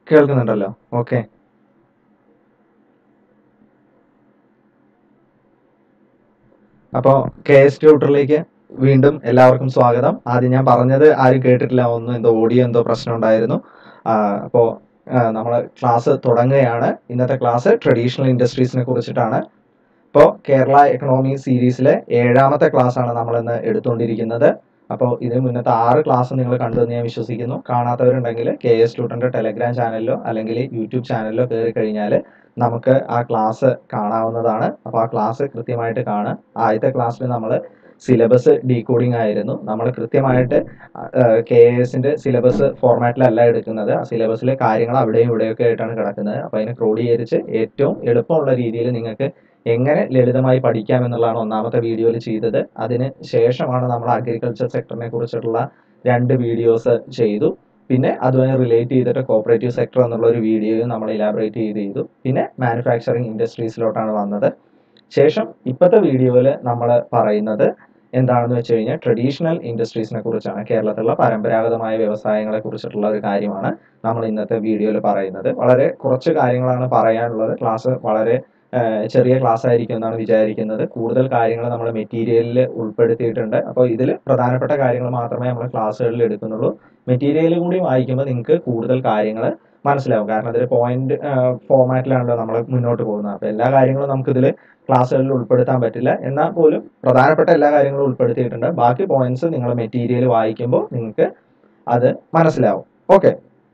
കേൾക്കുന്നുണ്ടല്ലോ ഓക്കെ അപ്പോൾ K S ട്യൂട്ടറിലേക്ക് വീണ്ടും എല്ലാവർക്കും സ്വാഗതം ആദ്യം ഞാൻ പറഞ്ഞത് ആരും കേട്ടിട്ടില്ല ഒന്നും എന്തോ ഓഡിയോ എന്തോ പ്രശ്നം ഉണ്ടായിരുന്നു അപ്പോൾ നമ്മൾ ക്ലാസ് തുടങ്ങുകയാണ് ഇന്നത്തെ ക്ലാസ് ട്രഡീഷണൽ ഇൻഡസ്ട്രീസിനെ കുറിച്ചിട്ടാണ് ഇപ്പോൾ കേരള എക്കണോമി സീരീസിലെ ഏഴാമത്തെ ക്ലാസ് ആണ് നമ്മൾ ഇന്ന് എടുത്തുകൊണ്ടിരിക്കുന്നത് അപ്പോൾ ഇതിന് മുന്നത്തെ ആറ് ക്ലാസ് നിങ്ങൾ കണ്ടു എന്ന് ഞാൻ വിശ്വസിക്കുന്നു കാണാത്തവരുണ്ടെങ്കിൽ കെ എസ് സ്റ്റുഡൻറ് ടെലഗ്രാം ചാനലിലോ അല്ലെങ്കിൽ യൂട്യൂബ് ചാനലിലോ കയറി കഴിഞ്ഞാൽ നമുക്ക് ആ ക്ലാസ് കാണാവുന്നതാണ് അപ്പോൾ ആ ക്ലാസ് കൃത്യമായിട്ട് കാണുക ആദ്യത്തെ ക്ലാസ്സിൽ നമ്മൾ സിലബസ് ഡീകോഡിംഗ് ആയിരുന്നു നമ്മൾ കൃത്യമായിട്ട് കെ എസിന്റെ സിലബസ് ഫോർമാറ്റിലല്ല എടുക്കുന്നത് ആ സിലബസിലെ കാര്യങ്ങൾ അവിടെയും ഇവിടെയൊക്കെ ആയിട്ടാണ് കിടക്കുന്നത് അപ്പോൾ അതിനെ ക്രോഡീകരിച്ച് ഏറ്റവും എളുപ്പമുള്ള രീതിയിൽ നിങ്ങൾക്ക് എങ്ങനെ ലളിതമായി പഠിക്കാം എന്നുള്ളതാണ് ഒന്നാമത്തെ വീഡിയോയിൽ ചെയ്തത് അതിന് ശേഷമാണ് നമ്മൾ അഗ്രികൾച്ചർ സെക്ടറിനെ കുറിച്ചിട്ടുള്ള രണ്ട് വീഡിയോസ് ചെയ്തു പിന്നെ അതുമായി റിലേറ്റ് ചെയ്തിട്ട് കോപ്പറേറ്റീവ് സെക്ടർ എന്നുള്ള ഒരു വീഡിയോയും നമ്മൾ ഇലാബറേറ്റ് ചെയ്ത് ചെയ്തു പിന്നെ മാനുഫാക്ചറിങ് ഇൻഡസ്ട്രീസിലോട്ടാണ് വന്നത് ശേഷം ഇപ്പോഴത്തെ വീഡിയോയിൽ നമ്മൾ പറയുന്നത് എന്താണെന്ന് വെച്ച് കഴിഞ്ഞാൽ ട്രഡീഷണൽ ഇൻഡസ്ട്രീസിനെ കുറിച്ചാണ് കേരളത്തിലുള്ള പരമ്പരാഗതമായ വ്യവസായങ്ങളെ കുറിച്ചിട്ടുള്ള ഒരു കാര്യമാണ് നമ്മൾ ഇന്നത്തെ വീഡിയോയിൽ പറയുന്നത് വളരെ കുറച്ച് കാര്യങ്ങളാണ് പറയാനുള്ളത് ക്ലാസ് വളരെ ചെറിയ ക്ലാസ് ആയിരിക്കും എന്നാണ് വിചാരിക്കുന്നത് കൂടുതൽ കാര്യങ്ങൾ നമ്മൾ മെറ്റീരിയലിൽ ഉൾപ്പെടുത്തിയിട്ടുണ്ട് അപ്പോൾ ഇതിൽ പ്രധാനപ്പെട്ട കാര്യങ്ങൾ മാത്രമേ നമ്മൾ ക്ലാസ്സുകളിൽ എടുക്കുന്നുള്ളൂ മെറ്റീരിയൽ കൂടി വായിക്കുമ്പോൾ നിങ്ങൾക്ക് കൂടുതൽ കാര്യങ്ങൾ മനസ്സിലാവും കാരണം അതിൽ പോയിന്റ് ഫോമാറ്റിലാണല്ലോ നമ്മൾ മുന്നോട്ട് പോകുന്നത് അപ്പോൾ എല്ലാ കാര്യങ്ങളും നമുക്കിതിൽ ക്ലാസ്സുകളിൽ ഉൾപ്പെടുത്താൻ പറ്റില്ല എന്നാൽ പോലും പ്രധാനപ്പെട്ട എല്ലാ കാര്യങ്ങളും ഉൾപ്പെടുത്തിയിട്ടുണ്ട് ബാക്കി പോയിന്റ്സ് നിങ്ങൾ മെറ്റീരിയൽ വായിക്കുമ്പോൾ നിങ്ങൾക്ക് അത് മനസ്സിലാവും ഓക്കെ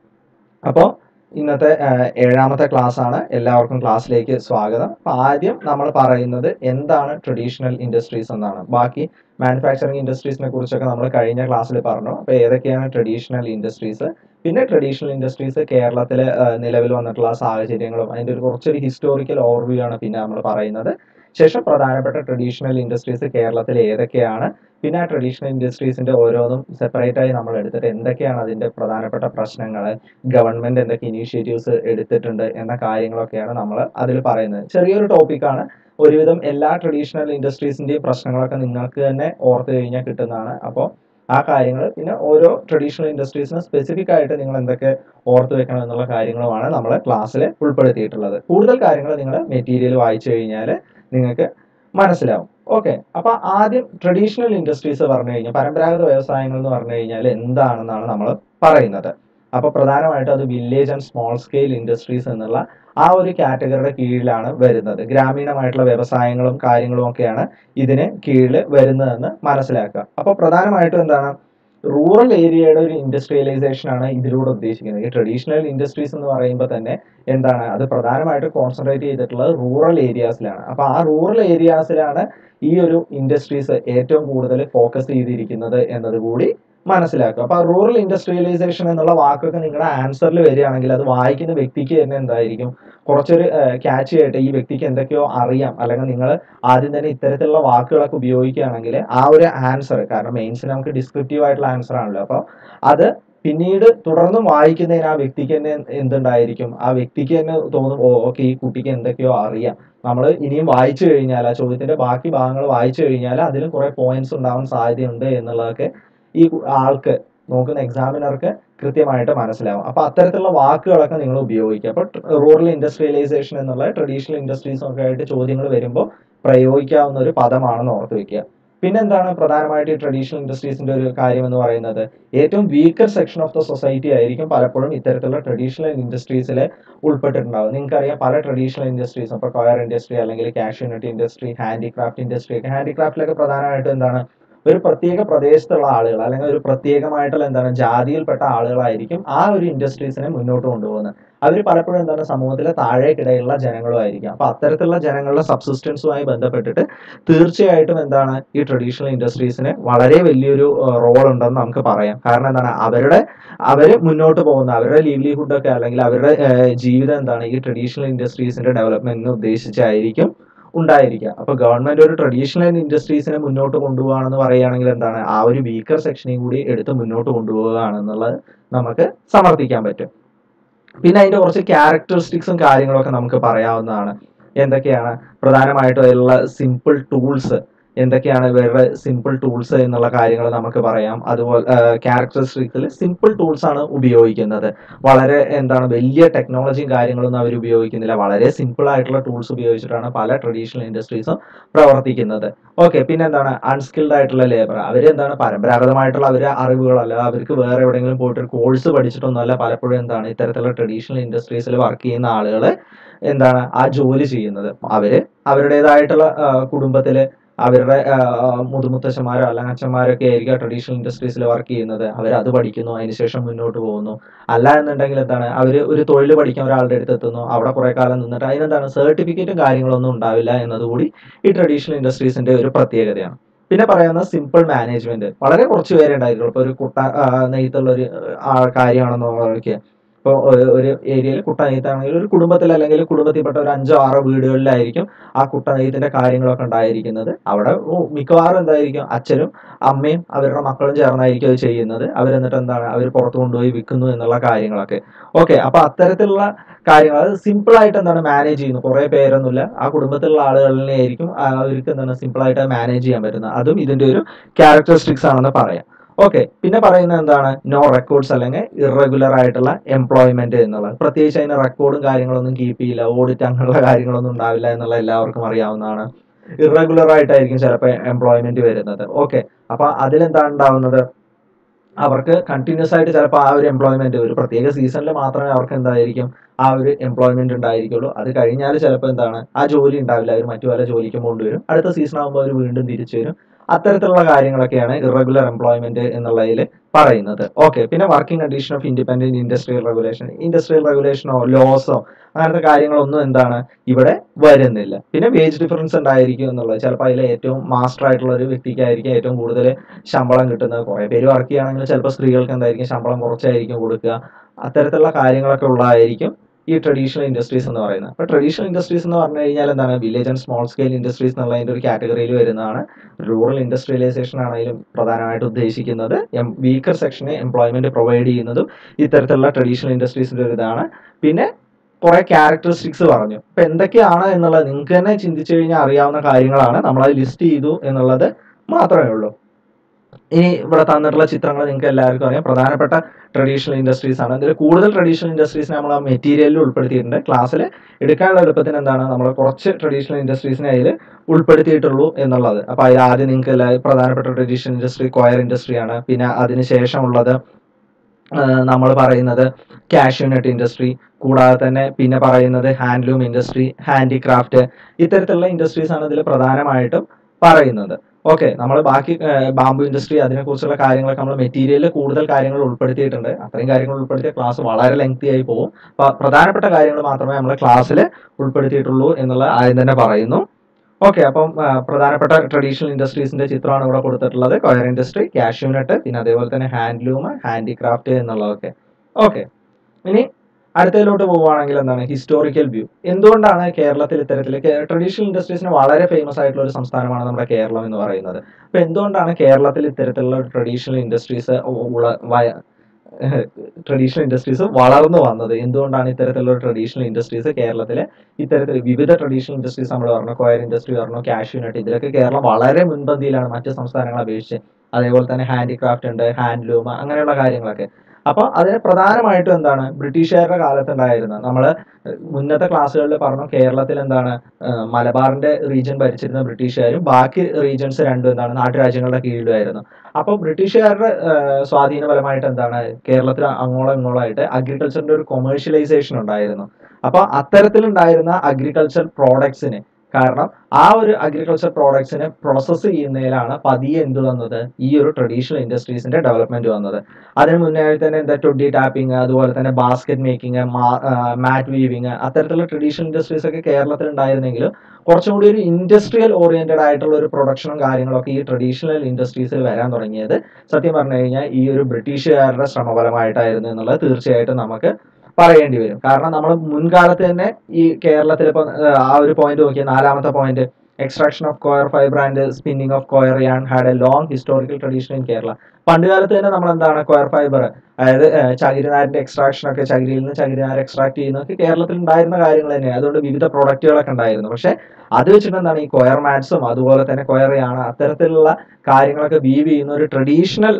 അപ്പോൾ ഇന്നത്തെ ഏഴാമത്തെ ക്ലാസ് ആണ് എല്ലാവർക്കും ക്ലാസ്സിലേക്ക് സ്വാഗതം അപ്പോൾ ആദ്യം നമ്മൾ പറയുന്നത് എന്താണ് ട്രഡീഷണൽ ഇൻഡസ്ട്രീസ് എന്നാണ് ബാക്കി മാനുഫാക്ചറിങ് ഇൻഡസ്ട്രീസിനെ കുറിച്ചൊക്കെ നമ്മൾ കഴിഞ്ഞ ക്ലാസ്സിൽ പറഞ്ഞു അപ്പോൾ ഏതൊക്കെയാണ് ട്രഡീഷണൽ ഇൻഡസ്ട്രീസ് പിന്നെ ട്രഡീഷണൽ ഇൻഡസ്ട്രീസ് കേരളത്തിൽ നിലവിൽ വന്നിട്ടുള്ള സാഹചര്യങ്ങളും അതിൻ്റെ ഒരു കുറച്ചൊരു ഹിസ്റ്റോറിക്കൽ ഓവർവ്യൂ ആണ് പിന്നെ നമ്മൾ പറയുന്നത് ശേഷം പ്രധാനപ്പെട്ട ട്രഡീഷണൽ ഇൻഡസ്ട്രീസ് കേരളത്തിൽ ഏതൊക്കെയാണ് പിന്നെ ആ ട്രഡീഷണൽ ഇൻഡസ്ട്രീസിന്റെ ഓരോന്നും സെപ്പറേറ്റ് ആയി നമ്മൾ എടുത്തിട്ട് എന്തൊക്കെയാണ് അതിന്റെ പ്രധാനപ്പെട്ട പ്രശ്നങ്ങൾ ഗവൺമെന്റ് എന്തൊക്കെ ഇനീഷ്യേറ്റീവ്സ് എടുത്തിട്ടുണ്ട് എന്ന കാര്യങ്ങളൊക്കെയാണ് നമ്മൾ അതിൽ പറയുന്നത് ചെറിയൊരു ടോപ്പിക്കാണ് ഒരുവിധം എല്ലാ ട്രഡീഷണൽ ഇൻഡസ്ട്രീസിന്റെയും പ്രശ്നങ്ങളൊക്കെ നിങ്ങൾക്ക് തന്നെ ഓർത്ത് കഴിഞ്ഞാൽ കിട്ടുന്നതാണ് അപ്പോൾ ആ കാര്യങ്ങൾ പിന്നെ ഓരോ ട്രഡീഷണൽ ഇൻഡസ്ട്രീസിന് സ്പെസിഫിക് ആയിട്ട് നിങ്ങൾ എന്തൊക്കെ ഓർത്ത് വെക്കണം എന്നുള്ള കാര്യങ്ങളുമാണ് നമ്മൾ ക്ലാസ്സിൽ ഉൾപ്പെടുത്തിയിട്ടുള്ളത് കൂടുതൽ കാര്യങ്ങൾ നിങ്ങൾ മെറ്റീരിയൽ വായിച്ചു കഴിഞ്ഞാൽ നിങ്ങൾക്ക് മനസ്സിലാവും ഓക്കെ അപ്പൊ ആദ്യം ട്രഡീഷണൽ ഇൻഡസ്ട്രീസ് പറഞ്ഞു കഴിഞ്ഞാൽ പരമ്പരാഗത വ്യവസായങ്ങൾ എന്ന് പറഞ്ഞു കഴിഞ്ഞാൽ എന്താണെന്നാണ് നമ്മൾ പറയുന്നത് അപ്പൊ പ്രധാനമായിട്ടും അത് village and small scale industries എന്നുള്ള ആ ഒരു കാറ്റഗറിയുടെ കീഴിലാണ് വരുന്നത് ഗ്രാമീണമായിട്ടുള്ള വ്യവസായങ്ങളും കാര്യങ്ങളും ഒക്കെയാണ് ഇതിന് കീഴിൽ വരുന്നതെന്ന് മനസ്സിലാക്കുക അപ്പൊ പ്രധാനമായിട്ടും എന്താണ് റൂറൽ ഏരിയയുടെ ഒരു ഇൻഡസ്ട്രിയലൈസേഷൻ ആണ് ഇതിലൂടെ ഉദ്ദേശിക്കുന്നത് ഈ ട്രഡീഷണൽ ഇൻഡസ്ട്രീസ് എന്ന് പറയുമ്പോൾ തന്നെ എന്താണ് അത് പ്രധാനമായിട്ട് കോൺസെൻട്രേറ്റ് ചെയ്തിട്ടുള്ളത് റൂറൽ ഏരിയാസിലാണ് അപ്പൊ ആ റൂറൽ ഏരിയാസിലാണ് ഈ ഒരു ഇൻഡസ്ട്രീസ് ഏറ്റവും കൂടുതൽ ഫോക്കസ് ചെയ്തിരിക്കുന്നത് എന്നത് കൂടി മനസ്സിലാക്കുക അപ്പൊ റൂറൽ ഇൻഡസ്ട്രിയലൈസേഷൻ എന്നുള്ള വാക്കൊക്കെ നിങ്ങളുടെ ആൻസറിൽ വരികയാണെങ്കിൽ അത് വായിക്കുന്ന വ്യക്തിക്ക് തന്നെ എന്തായിരിക്കും കുറച്ചൊരു ക്യാച്ച് ആയിട്ട് ഈ വ്യക്തിക്ക് എന്തൊക്കെയോ അറിയാം അല്ലെങ്കിൽ നിങ്ങൾ ആദ്യം തന്നെ ഇത്തരത്തിലുള്ള വാക്കുകളൊക്കെ ഉപയോഗിക്കുകയാണെങ്കിൽ ആ ഒരു ആൻസർ കാരണം മെയിൻസിന് നമുക്ക് ഡിസ്ക്രിപ്റ്റീവ് ആയിട്ടുള്ള ആൻസർ ആണല്ലോ അപ്പോൾ അത് പിന്നീട് തുടർന്ന് വായിക്കുന്നതിന് ആ വ്യക്തിക്ക് തന്നെ എന്തുണ്ടായിരിക്കും ആ വ്യക്തിക്ക് തന്നെ തോന്നും ഓ ഓക്കെ ഈ കുട്ടിക്ക് എന്തൊക്കെയോ അറിയാം നമ്മൾ ഇനിയും വായിച്ചു കഴിഞ്ഞാൽ ആ ചോദ്യത്തിന്റെ ബാക്കി ഭാഗങ്ങൾ വായിച്ചു കഴിഞ്ഞാൽ അതിലും കുറെ പോയിന്റ്സ് ഉണ്ടാവാൻ സാധ്യതയുണ്ട് എന്നുള്ളതൊക്കെ ഈ ആൾക്ക് നോക്കുന്ന എക്സാമിനർക്ക് കൃത്യമായിട്ട് മനസ്സിലാവും അപ്പൊ അത്തരത്തിലുള്ള വാക്കുകളൊക്കെ നിങ്ങൾ ഉപയോഗിക്കുക അപ്പൊ റൂറൽ ഇൻഡസ്ട്രിയലൈസേഷൻ എന്നുള്ള ട്രഡീഷണൽ ഇൻഡസ്ട്രീസ് ഒക്കെ ആയിട്ട് ചോദ്യങ്ങൾ വരുമ്പോൾ പ്രയോഗിക്കാവുന്ന ഒരു പദമാണെന്ന് ഓർത്ത് വെക്കുക പിന്നെന്താണ് പ്രധാനമായിട്ട് ഈ ട്രഡീഷണൽ ഇൻഡസ്ട്രീസിന്റെ ഒരു കാര്യം എന്ന് പറയുന്നത് ഏറ്റവും weaker section of the society ആയിരിക്കും പലപ്പോഴും ഇത്തരത്തിലുള്ള ട്രഡീഷണൽ ഇൻഡസ്ട്രീസിൽ ഉൾപ്പെട്ടിട്ടുണ്ടാവും നിങ്ങൾക്കറിയാം പല ട്രഡീഷണൽ ഇൻഡസ്ട്രീസും ഇപ്പോൾ കയർ ഇൻഡസ്ട്രി അല്ലെങ്കിൽ cashew nut industry handicraft industry ഒക്കെ ഹാൻഡിക്രാഫ്റ്റിലൊക്കെ പ്രധാനമായിട്ടും എന്താണ് ഒരു പ്രത്യേക പ്രദേശത്തുള്ള ആളുകൾ അല്ലെങ്കിൽ ഒരു പ്രത്യേകമായിട്ടുള്ള എന്താണ് ജാതിയിൽപ്പെട്ട ആളുകളായിരിക്കും ആ ഒരു ഇൻഡസ്ട്രീസിനെ മുന്നോട്ട് കൊണ്ടുപോകുന്നത് അവർ പലപ്പോഴും എന്താണ് സമൂഹത്തിലെ താഴേക്കിടയിലുള്ള ജനങ്ങളുമായിരിക്കും അപ്പൊ അത്തരത്തിലുള്ള ജനങ്ങളുടെ സബ്സിസ്റ്റൻസുമായി ബന്ധപ്പെട്ടിട്ട് തീർച്ചയായിട്ടും എന്താണ് ഈ ട്രഡീഷണൽ ഇൻഡസ്ട്രീസിന് വളരെ വലിയൊരു റോൾ ഉണ്ടെന്ന് നമുക്ക് പറയാം കാരണം എന്താണ് അവരുടെ അവര് മുന്നോട്ട് പോകുന്ന അവരുടെ ലീവ്ലിഹുഡ് ഒക്കെ അല്ലെങ്കിൽ അവരുടെ ജീവിതം എന്താണ് ഈ ട്രഡീഷണൽ ഇൻഡസ്ട്രീസിന്റെ ഡെവലപ്മെന്റിന് ഉദ്ദേശിച്ചായിരിക്കും ഉണ്ടായിരിക്കുക അപ്പൊ ഗവൺമെന്റ് ഒരു ട്രഡീഷണൽ ഇൻഡസ്ട്രീസിനെ മുന്നോട്ട് കൊണ്ടുപോകുകയാണെന്ന് പറയുകയാണെങ്കിൽ എന്താണ് ആ ഒരു വീക്കർ സെക്ഷനെയും കൂടി എടുത്ത് മുന്നോട്ട് കൊണ്ടുപോവുകയാണെന്നുള്ളത് നമുക്ക് സമർത്ഥിക്കാൻ പറ്റും പിന്നെ അതിന്റെ കുറച്ച് ക്യാരക്ടറിസ്റ്റിക്സും കാര്യങ്ങളൊക്കെ നമുക്ക് പറയാവുന്നതാണ് എന്തൊക്കെയാണ് പ്രധാനമായിട്ടും അതിലുള്ള സിമ്പിൾ ടൂൾസ് എന്തൊക്കെയാണ് ഇവരുടെ സിമ്പിൾ ടൂൾസ് എന്നുള്ള കാര്യങ്ങൾ നമുക്ക് പറയാം അതുപോലെ ക്യാരക്ടറിസ്റ്റിക്സിൽ സിമ്പിൾ ടൂൾസ് ആണ് ഉപയോഗിക്കുന്നത് വളരെ എന്താണ് വലിയ ടെക്നോളജിയും കാര്യങ്ങളൊന്നും അവർ ഉപയോഗിക്കുന്നില്ല വളരെ സിമ്പിൾ ആയിട്ടുള്ള ടൂൾസ് ഉപയോഗിച്ചിട്ടാണ് പല ട്രഡീഷണൽ ഇൻഡസ്ട്രീസും പ്രവർത്തിക്കുന്നത് ഓക്കെ പിന്നെ എന്താണ് അൺസ്കിൽഡ് ആയിട്ടുള്ള ലേബർ അവർ എന്താണ് പരമ്പരാഗതമായിട്ടുള്ള അവരുടെ അറിവുകളല്ല അവർക്ക് വേറെ എവിടെയെങ്കിലും പോയിട്ട് ഒരു കോഴ്സ് പഠിച്ചിട്ടൊന്നുമല്ല പലപ്പോഴും എന്താണ് ഇത്തരത്തിലുള്ള ട്രഡീഷണൽ ഇൻഡസ്ട്രീസിൽ വർക്ക് ചെയ്യുന്ന ആളുകൾ എന്താണ് ആ ജോലി ചെയ്യുന്നത് അവര് അവരുടേതായിട്ടുള്ള ആ, കുടുംബത്തില് അവരുടെ ആ, ആ, മുതുമുത്തശ്ശന്മാരോ അല്ലെങ്കിൽ അച്ഛന്മാരൊക്കെ ആയിരിക്കും ട്രഡീഷണൽ ഇൻഡസ്ട്രീസിൽ വർക്ക് ചെയ്യുന്നത് അവർ അത് പഠിക്കുന്നു അതിനുശേഷം മുന്നോട്ട് പോകുന്നു അല്ല എന്നുണ്ടെങ്കിൽ എന്താണ് അവർ ഒരു തൊഴിൽ പഠിക്കാൻ ഒരാളുടെ അടുത്ത് എത്തുന്നു അവിടെ കുറെ കാലം നിന്നിട്ട് അതിനെന്താണ് സർട്ടിഫിക്കറ്റും കാര്യങ്ങളൊന്നും ഉണ്ടാവില്ല എന്നതുകൂടി ഈ ട്രഡീഷണൽ ഇൻഡസ്ട്രീസിന്റെ ഒരു പ്രത്യേകതയാണ് പിന്നെ പറയുന്ന സിമ്പിൾ മാനേജ്മെന്റ് വളരെ കുറച്ച് പേരെ ഉണ്ടായിട്ടുള്ളൂ ഇപ്പൊ ഒരു കുട്ട ആ, നെയ്ത്തുള്ള ഒരു ആ, കാര്യമാണെന്ന് പറയുക ഇപ്പോൾ ഒരു ഏരിയയിൽ കുട്ട നെയ്ത്താണെങ്കിൽ ഒരു കുടുംബത്തിൽ അല്ലെങ്കിൽ കുടുംബത്തിൽപ്പെട്ട ഒരു അഞ്ചോ ആറോ വീടുകളിലായിരിക്കും ആ കുട്ട നെയ്ത്തിന്റെ കാര്യങ്ങളൊക്കെ ഉണ്ടായിരിക്കുന്നത് അവിടെ ഓ, മിക്കവാറും എന്തായിരിക്കും അച്ഛനും അമ്മയും അവരുടെ മക്കളും ചേർന്നായിരിക്കും അത് ചെയ്യുന്നത് അവരെന്നിട്ട് എന്താണ് അവർ പുറത്ത് കൊണ്ടുപോയി വിൽക്കുന്നു എന്നുള്ള കാര്യങ്ങളൊക്കെ ഓക്കെ അപ്പൊ അത്തരത്തിലുള്ള കാര്യങ്ങൾ അത് സിമ്പിൾ ആയിട്ട് എന്താണ് മാനേജ് ചെയ്യുന്നു കുറെ പേരൊന്നുമില്ല ആ കുടുംബത്തിലുള്ള ആളുകളിനെ ആയിരിക്കും ആ, അവർക്ക് എന്താണ് സിമ്പിൾ ആയിട്ട് മാനേജ് ചെയ്യാൻ പറ്റുന്നത് അതും ഇതിന്റെ ഒരു ക്യാരക്ടറിസ്റ്റിക്സ് ആണെന്ന് പറയാം ഓക്കെ പിന്നെ പറയുന്നത് എന്താണ് നോ റെക്കോർഡ്സ് അല്ലെങ്കിൽ ഇറഗുലർ ആയിട്ടുള്ള എംപ്ലോയ്മെന്റ് എന്നുള്ളത് പ്രത്യേകിച്ച് അതിന് റെക്കോർഡും കാര്യങ്ങളൊന്നും കീപ്പ് ചെയ്യില്ല ഓഡിറ്റ് അങ്ങനെയുള്ള കാര്യങ്ങളൊന്നും ഉണ്ടാവില്ല എന്നുള്ള എല്ലാവർക്കും അറിയാവുന്നതാണ് ഇറഗുലർ ആയിട്ടായിരിക്കും ചിലപ്പോൾ എംപ്ലോയ്മെന്റ് വരുന്നത് ഓക്കെ അപ്പൊ അതിലെന്താണ് ഉണ്ടാവുന്നത് അവർക്ക് കണ്ടിന്യൂസ് ആയിട്ട് ചിലപ്പോൾ ആ ഒരു എംപ്ലോയ്മെന്റ് ഒരു പ്രത്യേക സീസണിൽ മാത്രമേ അവർക്ക് എന്തായിരിക്കും ആ ഒരു എംപ്ലോയ്മെന്റ് ഉണ്ടായിരിക്കുള്ളൂ അത് കഴിഞ്ഞാൽ ചിലപ്പോൾ എന്താണ് ആ ജോലി ഉണ്ടാവില്ല അവർ മറ്റു പല ജോലിക്കും കൊണ്ടുവരും അടുത്ത സീസൺ ആകുമ്പോൾ അവർ വീണ്ടും തിരിച്ചു വരും അത്തരത്തിലുള്ള കാര്യങ്ങളൊക്കെയാണ് ഇറഗുലർ എംപ്ലോയ്മെന്റ് എന്നുള്ളതിൽ പറയുന്നത് ഓക്കെ പിന്നെ working condition of independent industrial regulation industrial റെഗുലേഷനോ ലോസോ അങ്ങനത്തെ കാര്യങ്ങളൊന്നും എന്താണ് ഇവിടെ വരുന്നില്ല പിന്നെ വേജ് ഡിഫറൻസ് ഉണ്ടായിരിക്കും എന്നുള്ളത് ചിലപ്പോൾ അതിൽ ഏറ്റവും മാസ്റ്റർ ആയിട്ടുള്ള ഒരു വ്യക്തിക്കായിരിക്കും ഏറ്റവും കൂടുതൽ ശമ്പളം കിട്ടുന്നത് കുറേ പേര് വർക്ക് ചെയ്യുകയാണെങ്കിൽ ചിലപ്പോൾ സ്ത്രീകൾക്ക് എന്തായിരിക്കും ശമ്പളം കുറച്ചായിരിക്കും കൊടുക്കുക അത്തരത്തിലുള്ള കാര്യങ്ങളൊക്കെ ഉള്ളതായിരിക്കും ഈ ട്രഡീഷണൽ ഇൻഡസ്ട്രീസ് എന്ന് പറയുന്നത് അപ്പോൾ ട്രഡീഷണൽ ഇൻഡസ്ട്രീസ് എന്ന് പറഞ്ഞു കഴിഞ്ഞാൽ എന്താണ് village and small scale industries എന്നുള്ളതിൻ്റെ ഒരു കാറ്റഗറിയിൽ വരുന്നതാണ് റൂറൽ ഇൻഡസ്ട്രിയലൈസേഷൻ ആണെങ്കിലും പ്രധാനമായിട്ട് ഉദ്ദേശിക്കുന്നത് വീക്കർ സെക്ഷന് എംപ്ലോയ്മെന്റ് പ്രൊവൈഡ് ചെയ്യുന്നതും ഇത്തരത്തിലുള്ള ട്രഡീഷണൽ ഇൻഡസ്ട്രീസിന്റെ ഒരു ഇതാണ് പിന്നെ കുറെ ക്യാരക്ടറിസ്റ്റിക്സ് പറഞ്ഞു അപ്പൊ എന്തൊക്കെയാണ് എന്നുള്ളത് നിങ്ങൾക്ക് തന്നെ ചിന്തിച്ചു കഴിഞ്ഞാൽ അറിയാവുന്ന കാര്യങ്ങളാണ് നമ്മളത് ലിസ്റ്റ് ചെയ്തു എന്നുള്ളത് മാത്രമേ ഉള്ളൂ ഇനി ഇവിടെ തന്നിട്ടുള്ള ചിത്രങ്ങൾ നിങ്ങൾക്ക് എല്ലാവർക്കും അറിയാം പ്രധാനപ്പെട്ട ട്രഡീഷണൽ ഇൻഡസ്ട്രീസ് ആണ് ഇതിൽ കൂടുതൽ ട്രഡീഷണൽ ഇൻഡസ്ട്രീസിനെ നമ്മൾ ആ മെറ്റീരിയലിൽ ഉൾപ്പെടുത്തിയിട്ടുണ്ട് ക്ലാസ്സിൽ എടുക്കാനുള്ള എളുപ്പത്തിന് എന്താണ് നമ്മൾ കുറച്ച് ട്രഡീഷണൽ ഇൻഡസ്ട്രീസിനെ അതിൽ ഉൾപ്പെടുത്തിയിട്ടുള്ളൂ എന്നുള്ളത് അപ്പോൾ അതിൽ ആദ്യം നിങ്ങൾക്ക് എല്ലാ പ്രധാനപ്പെട്ട ട്രഡീഷണൽ ഇൻഡസ്ട്രി കോയർ ഇൻഡസ്ട്രി ആണ് പിന്നെ അതിന് ശേഷമുള്ളത് നമ്മൾ പറയുന്നത് കാഷ്യൂനട്ട് ഇൻഡസ്ട്രി കൂടാതെ തന്നെ പിന്നെ പറയുന്നത് ഹാൻഡ്ലൂം ഇൻഡസ്ട്രി ഹാൻഡിക്രാഫ്റ്റ് ഇത്തരത്തിലുള്ള ഇൻഡസ്ട്രീസ് ആണ് ഇതിൽ പ്രധാനമായിട്ടും പറയുന്നത് ഓക്കെ നമ്മൾ ബാക്കി ബാംബു ഇൻഡസ്ട്രി അതിനെക്കുറിച്ചുള്ള കാര്യങ്ങളൊക്കെ നമ്മൾ മെറ്റീരിയലിൽ കൂടുതൽ കാര്യങ്ങൾ ഉൾപ്പെടുത്തിയിട്ടുണ്ട് അത്രയും കാര്യങ്ങൾ ഉൾപ്പെടുത്തിയ ക്ലാസ് വളരെ ലെങ്തി ആയി പോകും അപ്പൊ പ്രധാനപ്പെട്ട കാര്യങ്ങൾ മാത്രമേ നമ്മൾ ക്ലാസ്സിൽ ഉൾപ്പെടുത്തിയിട്ടുള്ളൂ എന്നുള്ള ആദ്യം തന്നെ പറയുന്നു ഓക്കെ അപ്പം ആ, പ്രധാനപ്പെട്ട ട്രഡീഷണൽ ഇൻഡസ്ട്രീസിന്റെ ചിത്രമാണ് ഇവിടെ കൊടുത്തിട്ടുള്ളത് കൊയർ ഇൻഡസ്ട്രി കാഷ്യൂനട്ട് പിന്നെ അതേപോലെ തന്നെ ഹാൻഡ്ലൂം ഹാൻഡിക്രാഫ്റ്റ് എന്നുള്ളതൊക്കെ ഓക്കെ ഇനി അടുത്തതിലോട്ട് പോവുകയാണെങ്കിൽ എന്താണ് ഹിസ്റ്റോറിക്കൽ വ്യൂ എന്തുകൊണ്ടാണ് കേരളത്തിൽ ഇത്തരത്തിൽ ട്രഡീഷണൽ ഇൻഡസ്ട്രീസിന് വളരെ ഫേമസ് ആയിട്ടുള്ള ഒരു സംസ്ഥാനമാണ് നമ്മുടെ കേരളം എന്ന് പറയുന്നത് അപ്പൊ എന്തുകൊണ്ടാണ് കേരളത്തിൽ ഇത്തരത്തിലുള്ള ട്രഡീഷണൽ ഇൻഡസ്ട്രീസ് ട്രഡീഷണൽ ഇൻഡസ്ട്രീസ് വളർന്നു വന്നത് എന്തുകൊണ്ടാണ് ഇത്തരത്തിലുള്ള ട്രഡീഷണൽ ഇൻഡസ്ട്രീസ് കേരളത്തിലെ ഇത്തരത്തിൽ വിവിധ ട്രഡീഷണൽ ഇൻഡസ്ട്രീസ് നമ്മൾ പറഞ്ഞു കോയർ ഇൻഡസ്ട്രി പറഞ്ഞു കാഷ്യൂനട്ട് ഇതിലൊക്കെ കേരളം വളരെ മുൻപന്തിയിലാണ് മറ്റ് സംസ്ഥാനങ്ങളെ അപേക്ഷിച്ച് അതേപോലെ തന്നെ ഹാൻഡിക്രാഫ്റ്റ് ഉണ്ട് ഹാൻഡ്ലൂം അങ്ങനെയുള്ള കാര്യങ്ങളൊക്കെ അപ്പൊ അതിന് പ്രധാനമായിട്ടും എന്താണ് ബ്രിട്ടീഷുകാരുടെ കാലത്തുണ്ടായിരുന്ന നമ്മൾ മുന്നത്തെ ക്ലാസ്സുകളിൽ പറഞ്ഞു കേരളത്തിൽ എന്താണ് ആ, മലബാറിന്റെ റീജിയൻ ഭരിച്ചിരുന്ന ബ്രിട്ടീഷുകാരും ബാക്കി റീജിയൻസ് രണ്ടും എന്താണ് നാട്ടുരാജ്യങ്ങളുടെ കീഴിലുമായിരുന്നു അപ്പോൾ ബ്രിട്ടീഷുകാരുടെ ആ, സ്വാധീനപരമായിട്ട് എന്താണ് കേരളത്തിൽ അങ്ങോളം ഇങ്ങോളമായിട്ട് അഗ്രികൾച്ചറിന്റെ ഒരു കൊമേഴ്ഷ്യലൈസേഷൻ ഉണ്ടായിരുന്നു അപ്പൊ അത്തരത്തിലുണ്ടായിരുന്ന അഗ്രികൾച്ചർ പ്രോഡക്ട്സിന് കാരണം ആ ഒരു അഗ്രികൾച്ചർ പ്രോഡക്ട്സിനെ പ്രോസസ്സ് ചെയ്യുന്നതിലാണ് പതിയെ എന്ത് വന്നത് ഈ ഒരു ട്രഡീഷണൽ ഇൻഡസ്ട്രീസിന്റെ ഡെവലപ്മെന്റ് വന്നത് അതിന് മുന്നേ തന്നെ എന്താ ടൊഡി ടാപ്പിംഗ് അതുപോലെ തന്നെ ബാസ്ക്കറ്റ് മേക്കിംഗ് മാറ്റ് വീവിങ് അത്തരത്തിലുള്ള ട്രഡീഷണൽ ഇൻഡസ്ട്രീസ് ഒക്കെ കേരളത്തിൽ ഉണ്ടായിരുന്നെങ്കിലും കുറച്ചും കൂടി ഒരു ഇൻഡസ്ട്രിയൽ ഓറിയന്റഡ് ആയിട്ടുള്ള ഒരു പ്രൊഡക്ഷനും കാര്യങ്ങളൊക്കെ ഈ ട്രഡീഷണൽ ഇൻഡസ്ട്രീസിൽ വരാൻ തുടങ്ങിയത് സത്യം പറഞ്ഞു കഴിഞ്ഞാൽ ഈ ഒരു ബ്രിട്ടീഷുകാരുടെ ശ്രമഫലമായിട്ടായിരുന്നു എന്നുള്ളത് തീർച്ചയായിട്ടും നമുക്ക് പറയേണ്ടി വരും കാരണം നമ്മൾ മുൻകാലത്ത് തന്നെ ഈ കേരളത്തിൽ ഇപ്പൊ ആ ഒരു പോയിന്റ് നോക്കിയ നാലാമത്തെ point extraction of coir fibre and spinning of coir yarn had a long historical tradition in Kerala പണ്ട് കാലത്ത് തന്നെ നമ്മൾ എന്താണ് കൊയർ ഫൈബർ അതായത് ഏഹ്, ചകിരിനാരിന്റെ എക്സ്ട്രാക്ഷൻ ഒക്കെ ചകിരിയിൽ നിന്ന് ചകിരിനാർ എക്സ്ട്രാക്ട് ചെയ്യുന്നതൊക്കെ കേരളത്തിൽ ഉണ്ടായിരുന്ന കാര്യങ്ങൾ തന്നെയാണ് അതുകൊണ്ട് വിവിധ പ്രൊഡക്റ്റുകളൊക്കെ ഉണ്ടായിരുന്നു പക്ഷെ അത് വെച്ചിട്ട് എന്താണ് ഈ കൊയർ മാറ്റ്സും അതുപോലെ തന്നെ കൊയറിയാണ് അത്തരത്തിലുള്ള കാര്യങ്ങളൊക്കെ വീവ് ചെയ്യുന്ന ഒരു ട്രഡീഷണൽ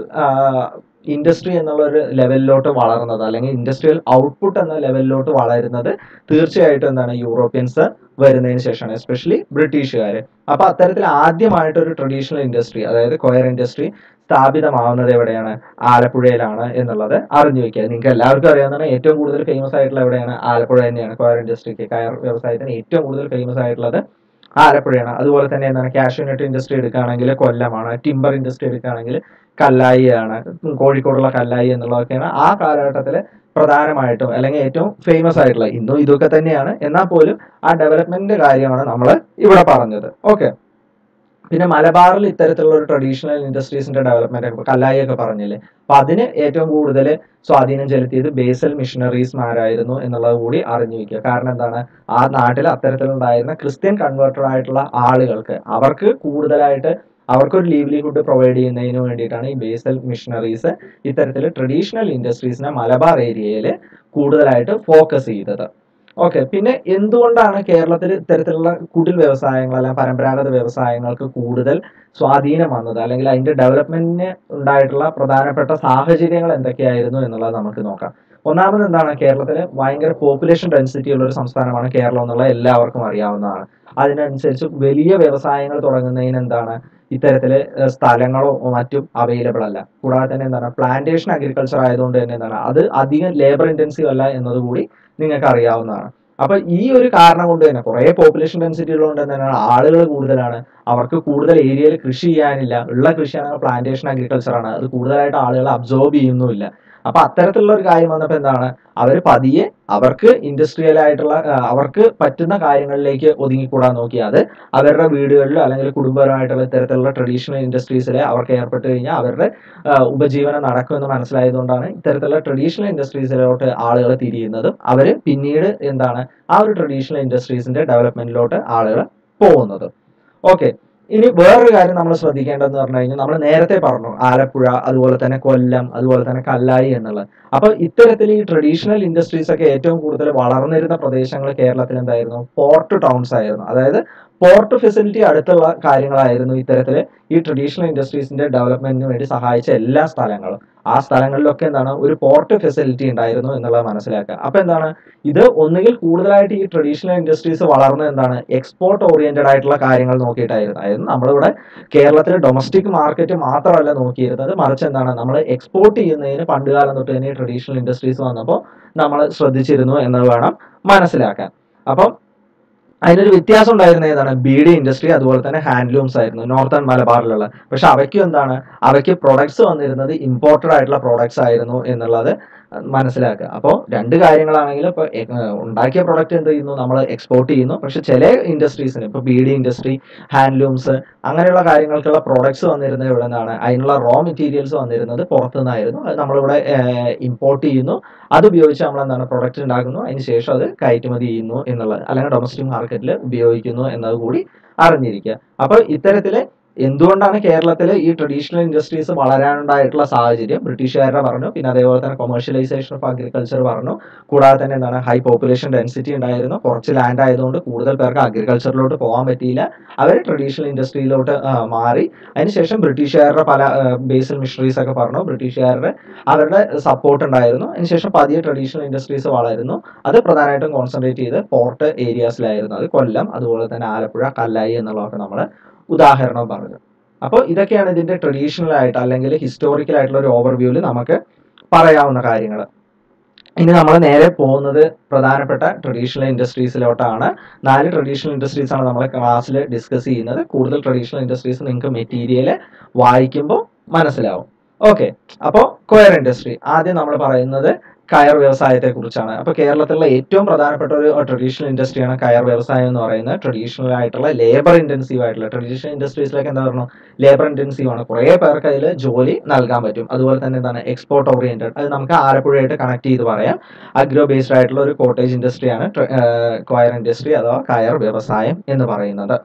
ഇൻഡസ്ട്രി എന്നുള്ള ഒരു ലെവലിലോട്ട് വളർന്നത് അല്ലെങ്കിൽ ഇൻഡസ്ട്രിയൽ ഔട്ട്പുട്ട് എന്ന ലെവലിലോട്ട് വളരുന്നത് തീർച്ചയായിട്ടും എന്താണ് യൂറോപ്യൻസ് വരുന്നതിന് ശേഷമാണ് എസ്പെഷ്യലി ബ്രിട്ടീഷുകാർ അപ്പൊ അത്തരത്തിൽ ആദ്യമായിട്ട് ഒരു ട്രഡീഷണൽ ഇൻഡസ്ട്രി അതായത് കൊയർ ഇൻഡസ്ട്രി സ്ഥാപിതമാവുന്നത് എവിടെയാണ് ആലപ്പുഴയിലാണ് എന്നുള്ളത് അറിഞ്ഞു വെക്കുക നിങ്ങൾക്ക് എല്ലാവർക്കും അറിയാവുന്നതാണ് ഏറ്റവും കൂടുതൽ ഫേമസ് ആയിട്ടുള്ള എവിടെയാണ് ആലപ്പുഴ തന്നെയാണ് കൊയർ ഇൻഡസ്ട്രിക്ക് കയർ വ്യവസായത്തിന് ഏറ്റവും കൂടുതൽ ഫേമസ് ആയിട്ടുള്ളത് ആലപ്പുഴയാണ് അതുപോലെ തന്നെ എന്താണ് കാഷ്യൂനട്ട് ഇൻഡസ്ട്രി എടുക്കുകയാണെങ്കിൽ കൊല്ലമാണ് ടിമ്പർ ഇൻഡസ്ട്രി എടുക്കുകയാണെങ്കിൽ കല്ലായിയാണ് കോഴിക്കോടുള്ള കല്ലായി എന്നുള്ളതൊക്കെയാണ് ആ കാലഘട്ടത്തിൽ പ്രധാനമായിട്ടും അല്ലെങ്കിൽ ഏറ്റവും ഫേമസ് ആയിട്ടുള്ള ഇന്നും ഇതൊക്കെ തന്നെയാണ് എന്നാൽ പോലും ആ ഡെവലപ്മെന്റിന്റെ കാര്യമാണ് നമ്മൾ ഇവിടെ പറഞ്ഞത് ഓക്കെ പിന്നെ മലബാറിൽ ഇത്തരത്തിലുള്ള ഒരു ട്രഡീഷണൽ ഇൻഡസ്ട്രീസിന്റെ ഡെവലപ്മെന്റ് ഒക്കെ കല്ലായി ഒക്കെ പറഞ്ഞില്ലേ അപ്പൊ അതിന് ഏറ്റവും കൂടുതൽ സ്വാധീനം ചെലുത്തിയത് ബേസൽ മിഷണറീസ്മാരായിരുന്നു എന്നുള്ളത് കൂടി അറിഞ്ഞു വെക്കുക കാരണം എന്താണ് ആ നാട്ടിൽ അത്തരത്തിലുണ്ടായിരുന്ന ക്രിസ്ത്യൻ കൺവേർട്ടഡ് ആയിട്ടുള്ള ആളുകൾക്ക് അവർക്ക് കൂടുതലായിട്ട് അവർക്കൊരു ലീവ്ലിഹുഡ് പ്രൊവൈഡ് ചെയ്യുന്നതിന് വേണ്ടിയിട്ടാണ് ഈ ബേസൽ മിഷണറീസ് ഇത്തരത്തിൽ ട്രഡീഷണൽ ഇൻഡസ്ട്രീസിനെ മലബാർ ഏരിയയിൽ കൂടുതലായിട്ട് ഫോക്കസ് ചെയ്തത് ഓക്കെ പിന്നെ എന്തുകൊണ്ടാണ് കേരളത്തിൽ ഇത്തരത്തിലുള്ള കുടിൽ വ്യവസായങ്ങൾ അല്ലെങ്കിൽ പരമ്പരാഗത വ്യവസായങ്ങൾക്ക് കൂടുതൽ സ്വാധീനം വന്നത് അല്ലെങ്കിൽ അതിന്റെ ഡെവലപ്മെന്റിന് ഉണ്ടായിട്ടുള്ള പ്രധാനപ്പെട്ട സാഹചര്യങ്ങൾ എന്തൊക്കെയായിരുന്നു എന്നുള്ളത് നമുക്ക് നോക്കാം ഒന്നാമത് എന്താണ് കേരളത്തിൽ ഭയങ്കര പോപ്പുലേഷൻ ഡെൻസിറ്റി ഉള്ള ഒരു സംസ്ഥാനമാണ് കേരളം എന്നുള്ളത് എല്ലാവർക്കും അറിയാവുന്നതാണ് അതിനനുസരിച്ച് വലിയ വ്യവസായങ്ങൾ തുടങ്ങുന്നതിന് എന്താണ് ഇത്തരത്തില് ഏഹ് സ്ഥലങ്ങളോ മറ്റും അവൈലബിൾ അല്ല കൂടാതെ തന്നെ എന്താണ് പ്ലാന്റേഷൻ അഗ്രികൾച്ചർ ആയതുകൊണ്ട് തന്നെ എന്താണ് അത് അധികം ലേബർ ഇന്റൻസീവ് അല്ല എന്നതുകൂടി നിങ്ങൾക്ക് അറിയാവുന്നതാണ് അപ്പൊ ഈ ഒരു കാരണം കൊണ്ട് തന്നെ കുറെ പോപ്പുലേഷൻ ഡെൻസിറ്റി ഉള്ളതുകൊണ്ട് തന്നെ ആളുകൾ കൂടുതലാണ് അവർക്ക് കൂടുതൽ ഏരിയയിൽ കൃഷി ചെയ്യാനില്ല ഉള്ള കൃഷിയാണ് പ്ലാന്റേഷൻ അഗ്രികൾച്ചർ ആണ് അത് കൂടുതലായിട്ട് ആളുകൾ അബ്സോർബ് ചെയ്യുന്നുമില്ല അപ്പൊ അത്തരത്തിലുള്ള ഒരു കാര്യം വന്നപ്പോൾ എന്താണ് അവർ പതിയെ അവർക്ക് ഇൻഡസ്ട്രിയൽ ആയിട്ടുള്ള ആ, അവർക്ക് പറ്റുന്ന കാര്യങ്ങളിലേക്ക് ഒതുങ്ങിക്കൂടാൻ നോക്കി അത് അവരുടെ വീടുകളിലോ അല്ലെങ്കിൽ കുടുംബപരമായിട്ടുള്ള ഇത്തരത്തിലുള്ള ട്രഡീഷണൽ ഇൻഡസ്ട്രീസിൽ അവർക്ക് ഏർപ്പെട്ട് കഴിഞ്ഞാൽ അവരുടെ ആ, ഉപജീവനം നടക്കുമെന്ന് മനസ്സിലായതുകൊണ്ടാണ് ഇത്തരത്തിലുള്ള ട്രഡീഷണൽ ഇൻഡസ്ട്രീസിലോട്ട് ആളുകൾ തിരിയുന്നതും അവർ പിന്നീട് എന്താണ് ആ ഒരു ട്രഡീഷണൽ ഇൻഡസ്ട്രീസിന്റെ ഡെവലപ്മെന്റിലോട്ട് ആളുകൾ പോകുന്നത് ഓക്കെ ഇനി വേറൊരു കാര്യം നമ്മൾ ശ്രദ്ധിക്കേണ്ടതെന്ന് പറഞ്ഞു കഴിഞ്ഞാൽ നമ്മൾ നേരത്തെ പറഞ്ഞു ആലപ്പുഴ അതുപോലെ തന്നെ കൊല്ലം അതുപോലെ തന്നെ കല്ലായി എന്നുള്ളത് അപ്പൊ ഇത്തരത്തിൽ ഈ ട്രഡീഷണൽ ഇൻഡസ്ട്രീസ് ഒക്കെ ഏറ്റവും കൂടുതൽ വളർന്നിരുന്ന പ്രദേശങ്ങൾ കേരളത്തിൽ എന്തായിരുന്നു പോർട്ട് ടൗൺസ് ആയിരുന്നു അതായത് പോർട്ട് ഫെസിലിറ്റി അടുത്തുള്ള കാര്യങ്ങളായിരുന്നു ഇത്തരത്തിൽ ഈ ട്രഡീഷണൽ ഇൻഡസ്ട്രീസിന്റെ ഡെവലപ്മെന്റിന് വേണ്ടി സഹായിച്ച എല്ലാ സ്ഥലങ്ങളും ആ സ്ഥലങ്ങളിലൊക്കെ എന്താണ് ഒരു പോർട്ട് ഫെസിലിറ്റി ഉണ്ടായിരുന്നു എന്നുള്ളത് മനസ്സിലാക്കുക അപ്പൊ എന്താണ് ഇത് ഒന്നുകിൽ കൂടുതലായിട്ട് ഈ ട്രഡീഷണൽ ഇൻഡസ്ട്രീസ് വളർന്നത് എന്താണ് എക്സ്പോർട്ട് ഓറിയന്റഡ് ആയിട്ടുള്ള കാര്യങ്ങൾ നോക്കിയിട്ടായിരുന്നു അതായത് നമ്മളിവിടെ കേരളത്തിലെ ഡൊമസ്റ്റിക് മാർക്കറ്റ് മാത്രമല്ല നോക്കിയിരുന്നത് മറിച്ച് എന്താണ് നമ്മൾ എക്സ്പോർട്ട് ചെയ്യുന്നതിന് പണ്ട് കാലം തൊട്ട് തന്നെ ട്രഡീഷണൽ ഇൻഡസ്ട്രീസ് വന്നപ്പോൾ നമ്മൾ ശ്രദ്ധിച്ചിരുന്നു എന്ന് വേണം മനസ്സിലാക്കാൻ അപ്പം അതിനൊരു വ്യത്യാസം ഉണ്ടായിരുന്ന ഏതാണ് ബീഡി ഇൻഡസ്ട്രി അതുപോലെ തന്നെ ഹാൻഡ്ലൂംസ് ആയിരുന്നു നോർത്തേൺ മലബാറിലുള്ള പക്ഷെ അവയ്ക്കും എന്താണ് അവയ്ക്ക് പ്രൊഡക്ട്സ് വന്നിരുന്നത് ഇമ്പോർട്ടഡ് ആയിട്ടുള്ള പ്രൊഡക്ട്സ് ആയിരുന്നു എന്നുള്ളത് മനസ്സിലാക്കുക അപ്പോൾ രണ്ട് കാര്യങ്ങളാണെങ്കിൽ ഇപ്പോൾ ഉണ്ടാക്കിയ പ്രൊഡക്റ്റ് എന്ത് ചെയ്യുന്നു നമ്മൾ എക്സ്പോർട്ട് ചെയ്യുന്നു പക്ഷെ ചില ഇൻഡസ്ട്രീസിന് ഇപ്പോൾ ബീഡി ഇൻഡസ്ട്രി ഹാൻഡ്ലൂംസ് അങ്ങനെയുള്ള കാര്യങ്ങൾക്കുള്ള പ്രൊഡക്ട്സ് വന്നിരുന്നത് ഇവിടെ നിന്നാണ് അതിനുള്ള റോ മെറ്റീരിയൽസ് വന്നിരുന്നത് പുറത്തുനിന്നായിരുന്നു അത് നമ്മളിവിടെ ഇമ്പോർട്ട് ചെയ്യുന്നു അത് ഉപയോഗിച്ച് നമ്മൾ എന്താണ് പ്രൊഡക്റ്റ് ഉണ്ടാക്കുന്നു അതിന് ശേഷം അത് കയറ്റുമതി ചെയ്യുന്നു എന്നുള്ളത് അല്ലെങ്കിൽ ഡൊമസ്റ്റിക് മാർക്കറ്റിൽ ഉപയോഗിക്കുന്നു എന്നത് കൂടി അറിഞ്ഞിരിക്കുക അപ്പോൾ ഇത്തരത്തില് എന്തുകൊണ്ടാണ് കേരളത്തിൽ ഈ ട്രഡീഷണൽ ഇൻഡസ്ട്രീസ് വളരാനുണ്ടായിട്ടുള്ള സാഹചര്യം ബ്രിട്ടീഷുകാരുടെ പറഞ്ഞു പിന്നെ അതേപോലെ തന്നെ കൊമേഴ്ഷ്യലൈസേഷൻ ഓഫ് അഗ്രികൾച്ചർ പറഞ്ഞു കൂടാതെ തന്നെ എന്താണ് ഹൈ പോപ്പുലേഷൻ ഡെൻസിറ്റി ഉണ്ടായിരുന്നു കുറച്ച് ലാൻഡ് ആയതുകൊണ്ട് കൂടുതൽ പേർക്ക് അഗ്രികൾച്ചറിലോട്ട് പോകാൻ പറ്റിയില്ല അവർ ട്രഡീഷണൽ ഇൻഡസ്ട്രിയിലോട്ട് മാറി അതിനുശേഷം ബ്രിട്ടീഷുകാരുടെ പല ബേസൽ മിഷണറീസ് ഒക്കെ പറഞ്ഞു ബ്രിട്ടീഷുകാരുടെ അവരുടെ സപ്പോർട്ട് ഉണ്ടായിരുന്നു അതിനുശേഷം പതിയെ ട്രഡീഷണൽ ഇൻഡസ്ട്രീസ് വളരുന്നു അത് പ്രധാനമായിട്ടും കോൺസെൻട്രേറ്റ് ചെയ്ത് പോർട്ട് ഏരിയാസിലായിരുന്നു അത് കൊല്ലം അതുപോലെ തന്നെ ആലപ്പുഴ കല്ലായി എന്നുള്ളതൊക്കെ നമ്മൾ ഉദാഹരണം പറഞ്ഞു അപ്പോൾ ഇതൊക്കെയാണ് ഇതിന്റെ ട്രഡീഷണൽ ആയിട്ട് അല്ലെങ്കിൽ ഹിസ്റ്റോറിക്കൽ ആയിട്ടുള്ള ഒരു ഓവർവ്യൂവിൽ നമുക്ക് പറയാവുന്ന കാര്യങ്ങൾ ഇനി നമ്മൾ നേരെ പോകുന്നത് പ്രധാനപ്പെട്ട ട്രഡീഷണൽ ഇൻഡസ്ട്രീസിലോട്ടാണ് നാല് ട്രഡീഷണൽ ഇൻഡസ്ട്രീസ് ആണ് നമ്മൾ ക്ലാസ്സിൽ ഡിസ്കസ് ചെയ്യുന്നത് കൂടുതൽ ട്രഡീഷണൽ ഇൻഡസ്ട്രീസ് നിങ്ങൾക്ക് മെറ്റീരിയൽ വായിക്കുമ്പോൾ മനസ്സിലാവും ഓക്കെ അപ്പോൾ കൊയർ ഇൻഡസ്ട്രി ആദ്യം നമ്മൾ പറയുന്നത് കയർ വ്യവസായത്തെ കുറിച്ചാണ് അപ്പോൾ കേരളത്തിലുള്ള ഏറ്റവും പ്രധാനപ്പെട്ട ഒരു ട്രഡീഷണൽ ഇൻഡസ്ട്രിയാണ് കയർ വ്യവസായം എന്ന് പറയുന്നത് ട്രഡീഷണൽ ആയിട്ടുള്ള ലേബർ ഇൻറ്റൻസീവ് ആയിട്ടുള്ള ട്രഡീഷണൽ ഇൻഡസ്ട്രീസിലേക്ക് എന്താ പറഞ്ഞു ലേബർ ഇൻറ്റൻസീവ് ആണ് കുറേ പേർക്ക് അതിൽ ജോലി നൽകാൻ പറ്റും അതുപോലെ തന്നെ എന്താണ് എക്സ്പോർട്ട് ഓറിയന്റഡ് അത് നമുക്ക് ആലപ്പുഴയായിട്ട് കണക്ട് ചെയ്ത് പറയാം അഗ്രോ ബേസ്ഡ് ആയിട്ടുള്ള ഒരു കോട്ടേജ് ഇൻഡസ്ട്രിയാണ് കൊയർ ഇൻഡസ്ട്രി അഥവാ കയർ വ്യവസായം എന്ന് പറയുന്നത്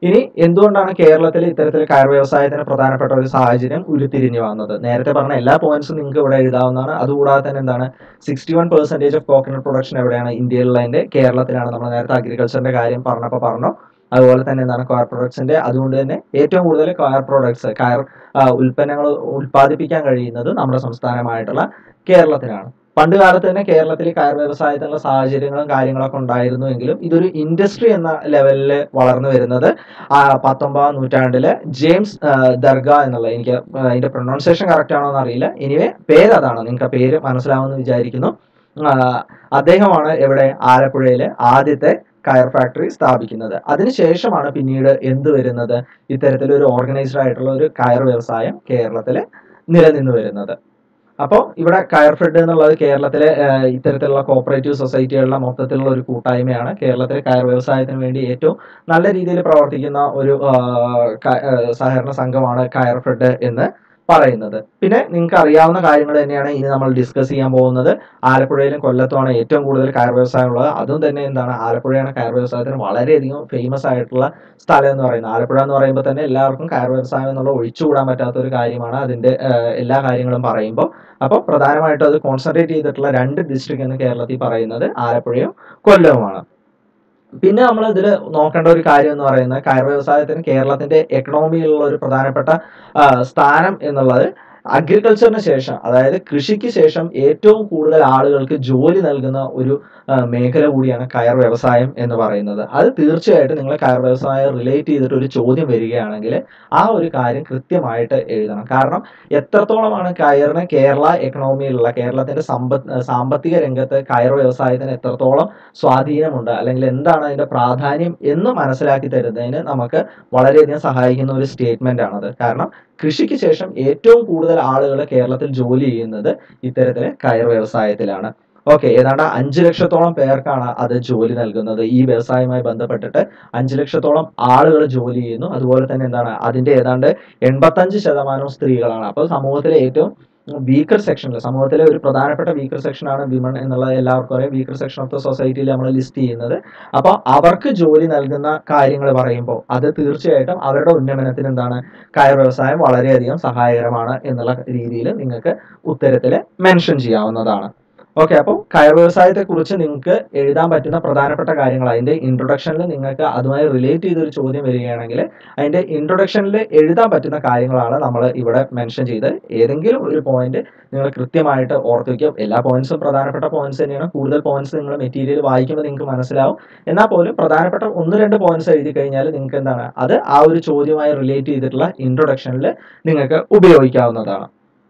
ഇനി എന്തുകൊണ്ടാണ് കേരളത്തിൽ ഇത്തരത്തിൽ കയർ വ്യവസായത്തിന് പ്രധാനപ്പെട്ട ഒരു സാഹചര്യം ഉരുത്തിരിഞ്ഞു വന്നത് നേരത്തെ പറഞ്ഞ എല്ലാ പോയിന്റ്സും നിങ്ങൾക്ക് ഇവിടെ എഴുതാവുന്നതാണ് അതുകൂടാതെ തന്നെ എന്താണ് sixty one percentage of coconut production എവിടെയാണ് ഇന്ത്യയിലുള്ളതിന്റെ കേരളത്തിലാണ് നമ്മൾ നേരത്തെ അഗ്രികൾച്ചറിന്റെ കാര്യം പറഞ്ഞപ്പോൾ പറഞ്ഞു അതുപോലെ തന്നെ എന്താണ് കയർ പ്രൊഡക്ട്സിന്റെ അതുകൊണ്ട് തന്നെ ഏറ്റവും കൂടുതൽ കയർ പ്രൊഡക്ട്സ് കയർ ഉൽപ്പന്നങ്ങൾ ഉൽപ്പാദിപ്പിക്കാൻ കഴിയുന്നത് നമ്മുടെ സംസ്ഥാനമായിട്ടുള്ള കേരളത്തിലാണ് പണ്ട് കാലത്ത് തന്നെ കേരളത്തിൽ കയർ വ്യവസായത്തിനുള്ള സാഹചര്യങ്ങളും കാര്യങ്ങളൊക്കെ ഉണ്ടായിരുന്നു എങ്കിലും ഇതൊരു ഇൻഡസ്ട്രി എന്ന ലെവലിൽ വളർന്നു വരുന്നത് ആ പത്തൊമ്പതാം നൂറ്റാണ്ടില് ജെയിംസ് ആ, ദർഗ എന്നുള്ള എനിക്ക് ആ, അതിന്റെ പ്രൊണൗൺസിയേഷൻ കറക്റ്റ് ആണോ എന്ന് അറിയില്ല എനിവേ പേര് അതാണ് നിങ്ങൾക്ക് ആ പേര് മനസ്സിലാവുമെന്ന് വിചാരിക്കുന്നു ആ, അദ്ദേഹമാണ് ഇവിടെ ആലപ്പുഴയിലെ ആദ്യത്തെ കയർ ഫാക്ടറി സ്ഥാപിക്കുന്നത് അതിനുശേഷമാണ് പിന്നീട് എന്ത് വരുന്നത് ഇത്തരത്തിലൊരു ഓർഗനൈസ്ഡ് ആയിട്ടുള്ള ഒരു കയർ വ്യവസായം കേരളത്തിൽ നിലനിന്ന് വരുന്നത് അപ്പോൾ ഇവിടെ കയർ ഫെഡ് എന്നുള്ളത് കേരളത്തിലെ ആഹ്, ഇത്തരത്തിലുള്ള കോപ്പറേറ്റീവ് സൊസൈറ്റികളുടെ മൊത്തത്തിലുള്ള ഒരു കൂട്ടായ്മയാണ് കേരളത്തിലെ കയർ വ്യവസായത്തിന് വേണ്ടി ഏറ്റവും നല്ല രീതിയിൽ പ്രവർത്തിക്കുന്ന ഒരു ആഹ്, ക- ആഹ്, സഹകരണ സംഘമാണ് കയർ ഫെഡ് എന്ന് പറയുന്നത് പിന്നെ നിങ്ങൾക്ക് അറിയാവുന്ന കാര്യങ്ങൾ തന്നെയാണ് ഇനി നമ്മൾ ഡിസ്കസ് ചെയ്യാൻ പോകുന്നത് ആലപ്പുഴയിലും കൊല്ലത്തുമാണ് ഏറ്റവും കൂടുതൽ കയർ വ്യവസായം ഉള്ളത് അതും തന്നെ എന്താണ് ആലപ്പുഴയാണ് കയർ വ്യവസായത്തിന് വളരെയധികം ഫേമസ് ആയിട്ടുള്ള സ്ഥലം എന്ന് പറയുന്നത് ആലപ്പുഴ എന്ന് പറയുമ്പോൾ തന്നെ എല്ലാവർക്കും കയർ വ്യവസായം എന്നുള്ള ഒഴിച്ചുകൂടാൻ പറ്റാത്ത ഒരു കാര്യമാണ് അതിന്റെ ആഹ്, എല്ലാ കാര്യങ്ങളും പറയുമ്പോൾ അപ്പോൾ പ്രധാനമായിട്ടും അത് കോൺസെൻട്രേറ്റ് ചെയ്തിട്ടുള്ള രണ്ട് ഡിസ്ട്രിക്ട് എന്ന് കേരളത്തിൽ പറയുന്നത് ആലപ്പുഴയും കൊല്ലവുമാണ് പിന്നെ നമ്മൾ ഇതിൽ നോക്കേണ്ട ഒരു കാര്യം എന്ന് പറയുന്നത് കയർ വ്യവസായത്തിന് കേരളത്തിന്റെ എക്കണോമിയിലുള്ള ഒരു പ്രധാനപ്പെട്ട ആ, സ്ഥാനം എന്നുള്ളത് അഗ്രികൾച്ചറിന് ശേഷം അതായത് കൃഷിക്ക് ശേഷം ഏറ്റവും കൂടുതൽ ആളുകൾക്ക് ജോലി നൽകുന്ന ഒരു ആ, മേഖല കൂടിയാണ് കയർ വ്യവസായം എന്ന് പറയുന്നത് അത് തീർച്ചയായിട്ടും നിങ്ങൾ കയർ വ്യവസായം റിലേറ്റ് ചെയ്തിട്ട് ഒരു ചോദ്യം വരികയാണെങ്കിൽ ആ ഒരു കാര്യം കൃത്യമായിട്ട് എഴുതണം കാരണം എത്രത്തോളമാണ് കയറിന് കേരള എക്കണോമിയിലുള്ള കേരളത്തിന്റെ സമ്പത്ത് സാമ്പത്തിക രംഗത്ത് കയർ വ്യവസായത്തിന് എത്രത്തോളം സ്വാധീനമുണ്ട് അല്ലെങ്കിൽ എന്താണ് അതിന്റെ പ്രാധാന്യം എന്ന് മനസ്സിലാക്കി തരുന്നതിന് നമുക്ക് വളരെയധികം സഹായിക്കുന്ന ഒരു സ്റ്റേറ്റ്മെന്റ് ആണത് കാരണം കൃഷിക്ക് ശേഷം ഏറ്റവും കൂടുതൽ ആളുകൾ കേരളത്തിൽ ജോലി ചെയ്യുന്നത് ഇത്തരത്തിലെ കയർ വ്യവസായത്തിലാണ് ഓക്കെ ഏതാണ്ട് അഞ്ചു ലക്ഷത്തോളം പേർക്കാണ് അത് ജോലി നൽകുന്നത് ഈ വ്യവസായവുമായി ബന്ധപ്പെട്ടിട്ട് അഞ്ചു ലക്ഷത്തോളം ആളുകൾ ജോലി ചെയ്യുന്നു അതുപോലെ തന്നെ എന്താണ് അതിന്റെ ഏതാണ്ട് എൺപത്തഞ്ച് ശതമാനവും സ്ത്രീകളാണ് അപ്പോൾ സമൂഹത്തിലെ ഏറ്റവും വീക്കർ സെക്ഷനിൽ സമൂഹത്തിലെ ഒരു പ്രധാനപ്പെട്ട വീക്കർ സെക്ഷനാണ് വിമൺ എന്നുള്ളത് എല്ലാവർക്കും അറിയാം വീക്കർ സെക്ഷൻ ഓഫ് ദ സൊസൈറ്റിയിൽ നമ്മൾ ലിസ്റ്റ് ചെയ്യുന്നത് അപ്പോൾ അവർക്ക് ജോലി നൽകുന്ന കാര്യങ്ങൾ പറയുമ്പോൾ അത് തീർച്ചയായിട്ടും അവരുടെ ഉന്നമനത്തിന് എന്താണ് കയർ വ്യവസായം വളരെയധികം സഹായകരമാണ് എന്നുള്ള രീതിയിൽ നിങ്ങൾക്ക് ഉത്തരത്തിൽ മെൻഷൻ ചെയ്യാവുന്നതാണ് ഓക്കെ അപ്പോൾ കയർ വ്യവസായത്തെ കുറിച്ച് നിങ്ങൾക്ക് എഴുതാൻ പറ്റുന്ന പ്രധാനപ്പെട്ട കാര്യങ്ങൾ അതിന്റെ ഇൻട്രൊഡക്ഷനിൽ നിങ്ങൾക്ക് അതുമായി റിലേറ്റ് ചെയ്തൊരു ചോദ്യം വരികയാണെങ്കിൽ അതിന്റെ ഇൻട്രൊഡക്ഷനിൽ എഴുതാൻ പറ്റുന്ന കാര്യങ്ങളാണ് നമ്മൾ ഇവിടെ മെൻഷൻ ചെയ്ത് ഏതെങ്കിലും ഒരു പോയിന്റ് നിങ്ങൾ കൃത്യമായിട്ട് ഓർത്ത് വയ്ക്കുക എല്ലാ പോയിന്റ്സും പ്രധാനപ്പെട്ട പോയിന്റ്സ് തന്നെയാണ് കൂടുതൽ പോയിന്റ്സ് നിങ്ങൾ മെറ്റീരിയൽ വായിക്കുമ്പോൾ നിങ്ങൾക്ക് മനസ്സിലാവും എന്നാൽ പോലും പ്രധാനപ്പെട്ട ഒന്ന് രണ്ട് പോയിന്റ്സ് എഴുതി കഴിഞ്ഞാൽ നിങ്ങൾക്ക് എന്താണ് അത് ആ ഒരു ചോദ്യവുമായി റിലേറ്റ് ചെയ്തിട്ടുള്ള ഇൻട്രൊഡക്ഷനിൽ നിങ്ങൾക്ക് ഉപയോഗിക്കാവുന്നതാണ്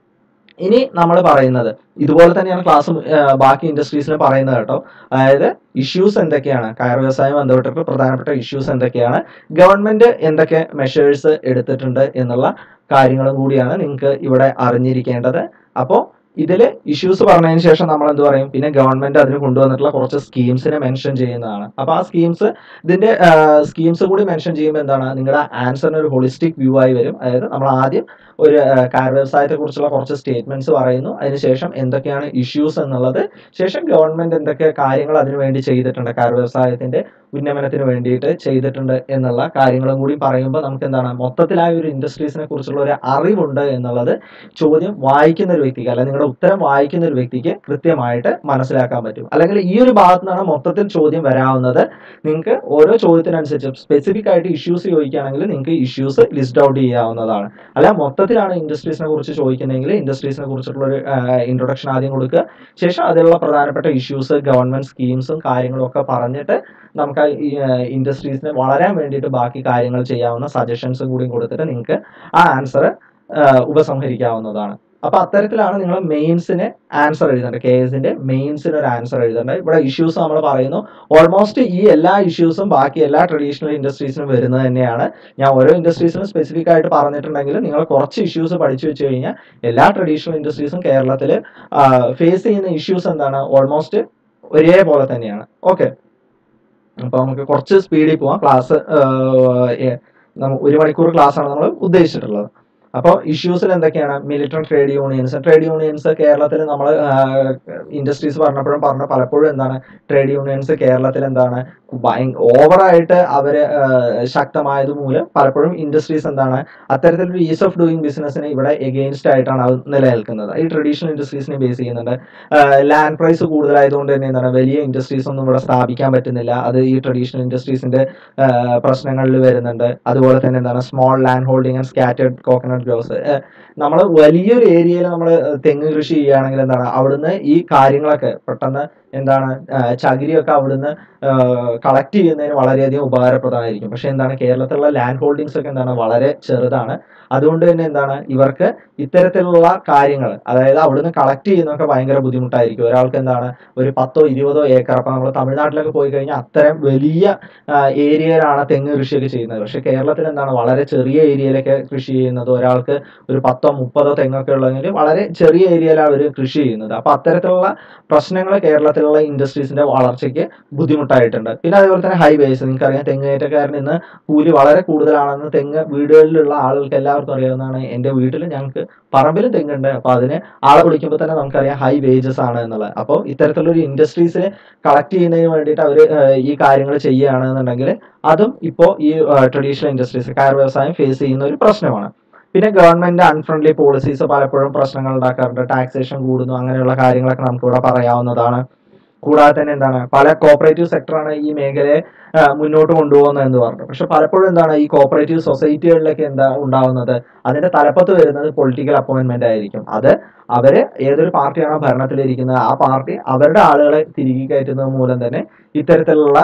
ഇനി നമ്മൾ പറയുന്നത് ഇതുപോലെ തന്നെയാണ് ക്ലാസ് ബാക്കി ഇൻഡസ്ട്രീസിന് പറയുന്നത് കേട്ടോ അതായത് ഇഷ്യൂസ് എന്തൊക്കെയാണ് കയർ വ്യവസായം ബന്ധപ്പെട്ടിട്ട് പ്രധാനപ്പെട്ട ഇഷ്യൂസ് എന്തൊക്കെയാണ് ഗവൺമെന്റ് എന്തൊക്കെ മെഷേഴ്സ് എടുത്തിട്ടുണ്ട് എന്നുള്ള കാര്യങ്ങളും കൂടിയാണ് നിങ്ങൾക്ക് ഇവിടെ അറിഞ്ഞിരിക്കേണ്ടത് അപ്പോൾ ഇതിൽ ഇഷ്യൂസ് പറഞ്ഞതിന് ശേഷം നമ്മൾ എന്ത് പറയും പിന്നെ ഗവൺമെന്റ് അതിന് കൊണ്ടുവന്നിട്ടുള്ള കുറച്ച് സ്കീംസിനെ മെൻഷൻ ചെയ്യുന്നതാണ് അപ്പോൾ ആ സ്കീംസ് ഇതിന്റെ സ്കീംസ് കൂടി മെൻഷൻ ചെയ്യുമ്പോൾ എന്താണ് നിങ്ങളുടെ ആൻസറിന് ഒരു ഹോളിസ്റ്റിക് വ്യൂ ആയി വരും അതായത് നമ്മൾ ആദ്യം ഒരു കയർ വ്യവസായത്തെ കുറിച്ചുള്ള കുറച്ച് സ്റ്റേറ്റ്മെന്റ്സ് പറയുന്നു അതിനുശേഷം എന്തൊക്കെയാണ് ഇഷ്യൂസ് എന്നുള്ളത് ശേഷം ഗവൺമെന്റ് എന്തൊക്കെ കാര്യങ്ങൾ അതിനു വേണ്ടി ചെയ്തിട്ടുണ്ട് കയർ വ്യവസായത്തിന്റെ ഉന്നമനത്തിന് വേണ്ടിയിട്ട് ചെയ്തിട്ടുണ്ട് എന്നുള്ള കാര്യങ്ങളും കൂടി പറയുമ്പോൾ നമുക്ക് എന്താണ് മൊത്തത്തിലായ ഒരു ഇൻഡസ്ട്രീസിനെ കുറിച്ചുള്ള ഒരു അറിവുണ്ട് എന്നുള്ളത് ചോദ്യം വായിക്കുന്ന ഒരു വ്യക്തിക്ക് അല്ലെങ്കിൽ നിങ്ങളുടെ ഉത്തരം വായിക്കുന്ന ഒരു വ്യക്തിക്ക് കൃത്യമായിട്ട് മനസ്സിലാക്കാൻ പറ്റും അല്ലെങ്കിൽ ഈ ഒരു ഭാഗത്തു നിന്നാണ് മൊത്തത്തിൽ ചോദ്യം വരാവുന്നത് നിങ്ങൾക്ക് ഓരോ ചോദ്യത്തിനനുസരിച്ച് സ്പെസിഫിക് ആയിട്ട് ഇഷ്യൂസ് ചോദിക്കുകയാണെങ്കിൽ നിങ്ങൾക്ക് ഇഷ്യൂസ് ലിസ്റ്റ് ഔട്ട് ചെയ്യാവുന്നതാണ് അല്ല മൊത്തത്തിലാണ് ഇൻഡസ്ട്രീസിനെ കുറിച്ച് ചോദിക്കുന്നതെങ്കിൽ ഇൻഡസ്ട്രീസിനെ കുറിച്ചിട്ടുള്ള ഒരു ഇൻട്രൊഡക്ഷൻ ആദ്യം കൊടുക്കുക ശേഷം അതിലുള്ള പ്രധാനപ്പെട്ട ഇഷ്യൂസ് ഗവൺമെന്റ് സ്കീംസും കാര്യങ്ങളും ഒക്കെ പറഞ്ഞിട്ട് നമുക്ക് ആ ഇൻഡസ്ട്രീസിന് വളരാൻ വേണ്ടിയിട്ട് ബാക്കി കാര്യങ്ങൾ ചെയ്യാവുന്ന സജഷൻസും കൂടി കൊടുത്തിട്ട് നിങ്ങൾക്ക് ആ ആൻസർ ഉപസംഹരിക്കാവുന്നതാണ് അപ്പൊ അത്തരത്തിലാണ് നിങ്ങൾ മെയിൻസിന് ആൻസർ എഴുതേണ്ടത് കെ എസിന്റെ മെയിൻസിന് ഒരു ആൻസർ എഴുതേണ്ടത് ഇവിടെ ഇഷ്യൂസ് നമ്മൾ പറയുന്നു ഓൾമോസ്റ്റ് ഈ എല്ലാ ഇഷ്യൂസും ബാക്കി എല്ലാ ട്രഡീഷണൽ ഇൻഡസ്ട്രീസിനും വരുന്നത് തന്നെയാണ് ഞാൻ ഓരോ ഇൻഡസ്ട്രീസിനും സ്പെസിഫിക് ആയിട്ട് പറഞ്ഞിട്ടുണ്ടെങ്കിൽ നിങ്ങൾ കുറച്ച് ഇഷ്യൂസ് പഠിച്ചു വെച്ച് കഴിഞ്ഞാൽ എല്ലാ ട്രഡീഷണൽ ഇൻഡസ്ട്രീസും കേരളത്തിൽ ഫേസ് ചെയ്യുന്ന ഇഷ്യൂസ് എന്താണ് ഓൾമോസ്റ്റ് ഒരേപോലെ തന്നെയാണ് ഓക്കെ അപ്പോൾ നമുക്ക് കുറച്ച് സ്പീഡിൽ പോവാം ക്ലാസ് ഒരു മണിക്കൂർ ക്ലാസ് ആണ് നമ്മൾ ഉദ്ദേശിച്ചിട്ടുള്ളത് അപ്പോൾ ഇഷ്യൂസിൽ എന്തൊക്കെയാണ് military trade unions trade unions കേരളത്തിൽ നമ്മൾ ഇൻഡസ്ട്രീസ് പറഞ്ഞപ്പോഴും പറഞ്ഞ പലപ്പോഴും എന്താണ് ട്രേഡ് യൂണിയൻസ് കേരളത്തിൽ എന്താണ് ഓവറായിട്ട് അവർ ശക്തമായത് മൂലം പലപ്പോഴും ഇൻഡസ്ട്രീസ് എന്താണ് അത്തരത്തിലൊരു ഈസ് ഓഫ് ഡൂയിങ് ബിസിനസ്സിന് ഇവിടെ എഗെയിൻസ്റ്റ് ആയിട്ടാണ് അത് നിലനിൽക്കുന്നത് ഈ ട്രഡീഷണൽ ഇൻഡസ്ട്രീസിനെ ബേസ് ചെയ്യുന്നുണ്ട് ലാൻഡ് പ്രൈസ് കൂടുതലായതുകൊണ്ട് തന്നെ എന്താണ് വലിയ ഇൻഡസ്ട്രീസ് ഒന്നും ഇവിടെ സ്ഥാപിക്കാൻ പറ്റുന്നില്ല അത് ഈ ട്രഡീഷണൽ ഇൻഡസ്ട്രീസിന്റെ പ്രശ്നങ്ങളിൽ വരുന്നുണ്ട് അതുപോലെ തന്നെ എന്താണ് small land holding and scattered coconut groves നമ്മൾ വലിയൊരു ഏരിയയിൽ നമ്മൾ തെങ്ങ് കൃഷി ചെയ്യുകയാണെങ്കിൽ എന്താണ് അവിടുന്ന് ഈ കാര്യങ്ങളൊക്കെ പെട്ടെന്ന് എന്താണ് ആ, ചകിരിയൊക്കെ അവിടുന്ന് കളക്ട് ചെയ്യുന്നതിന് വളരെയധികം ഉപകാരപ്രദമായിരിക്കും പക്ഷെ എന്താണ് കേരളത്തിലുള്ള ലാൻഡ് ഹോൾഡിങ്സ് ഒക്കെ എന്താണ് വളരെ ചെറുതാണ് അതുകൊണ്ട് തന്നെ എന്താണ് ഇവർക്ക് ഇത്തരത്തിലുള്ള കാര്യങ്ങൾ അതായത് അവിടുന്ന് കളക്ട് ചെയ്യുന്നതൊക്കെ ഭയങ്കര ബുദ്ധിമുട്ടായിരിക്കും ഒരാൾക്ക് എന്താണ് ഒരു പത്തോ ഇരുപതോ ഏക്കർ അപ്പൊ നമ്മൾ തമിഴ്നാട്ടിലൊക്കെ പോയി കഴിഞ്ഞാൽ അത്തരം വലിയ ഏരിയയിലാണ് തെങ്ങ് കൃഷിയൊക്കെ ചെയ്യുന്നത് പക്ഷെ കേരളത്തിൽ എന്താണ് വളരെ ചെറിയ ഏരിയയിലൊക്കെ കൃഷി ചെയ്യുന്നത് ഒരാൾക്ക് ഒരു പത്തോ മുപ്പതോ തെങ്ങൊക്കെ ഉള്ളെങ്കിൽ വളരെ ചെറിയ ഏരിയയിലാണ് അവർ കൃഷി ചെയ്യുന്നത് അപ്പൊ അത്തരത്തിലുള്ള പ്രശ്നങ്ങൾ കേരളത്തിലുള്ള ഇൻഡസ്ട്രീസിന്റെ വളർച്ചയ്ക്ക് ബുദ്ധിമുട്ടായിട്ടുണ്ട് പിന്നെ അതേപോലെ തന്നെ ഹൈവേസ് നിങ്ങൾക്കറിയാം തെങ്ങ് കയറ്റക്കാരന് ഇന്ന് കൂലി വളരെ കൂടുതലാണെന്ന് തെങ്ങ് വീടുകളിലുള്ള ആളുകൾക്ക് എല്ലാവർക്കും അറിയാവുന്നതാണ് എൻ്റെ വീട്ടിൽ ഞങ്ങൾക്ക് പറമ്പിലും തെങ്ങുണ്ട് അപ്പൊ അതിന് ആളെ വിളിക്കുമ്പോൾ തന്നെ നമുക്കറിയാം ഹൈ വേജസ് ആണ് എന്നുള്ളത് അപ്പോൾ ഇത്തരത്തിലുള്ള ഒരു ഇൻഡസ്ട്രീസിനെ കളക്ട് ചെയ്യുന്നതിന് വേണ്ടിയിട്ട് അവർ ഈ കാര്യങ്ങൾ ചെയ്യുകയാണെന്നുണ്ടെങ്കിൽ അതും ഇപ്പോൾ ഈ ട്രഡീഷണൽ ഇൻഡസ്ട്രീസ് കയർ വ്യവസായം ഫേസ് ചെയ്യുന്ന ഒരു പ്രശ്നമാണ് പിന്നെ ഗവൺമെന്റ് അൺഫ്രണ്ട്ലി പോളിസീസ് പലപ്പോഴും പ്രശ്നങ്ങൾ ഉണ്ടാക്കാറുണ്ട് ടാക്സേഷൻ കൂടുന്നു അങ്ങനെയുള്ള കാര്യങ്ങളൊക്കെ നമുക്ക് ഇവിടെ പറയാവുന്നതാണ് കൂടാതെ തന്നെ എന്താണ് പല കോപ്പറേറ്റീവ് സെക്ടറാണ് ഈ മേഖലയെ ആ, മുന്നോട്ട് കൊണ്ടുപോകുന്നത് എന്ന് പറഞ്ഞു പക്ഷെ പലപ്പോഴും എന്താണ് ഈ കോപ്പറേറ്റീവ് സൊസൈറ്റികളിലൊക്കെ എന്താ ഉണ്ടാവുന്നത് അതിന്റെ തലപ്പത്ത് വരുന്നത് പൊളിറ്റിക്കൽ അപ്പോയിന്റ്മെന്റ് ആയിരിക്കും അത് അവര് ഏതൊരു പാർട്ടിയാണോ ഭരണത്തിലിരിക്കുന്നത് ആ പാർട്ടി അവരുടെ ആളുകളെ തിരികെ കയറ്റുന്നത് മൂലം തന്നെ ഇത്തരത്തിലുള്ള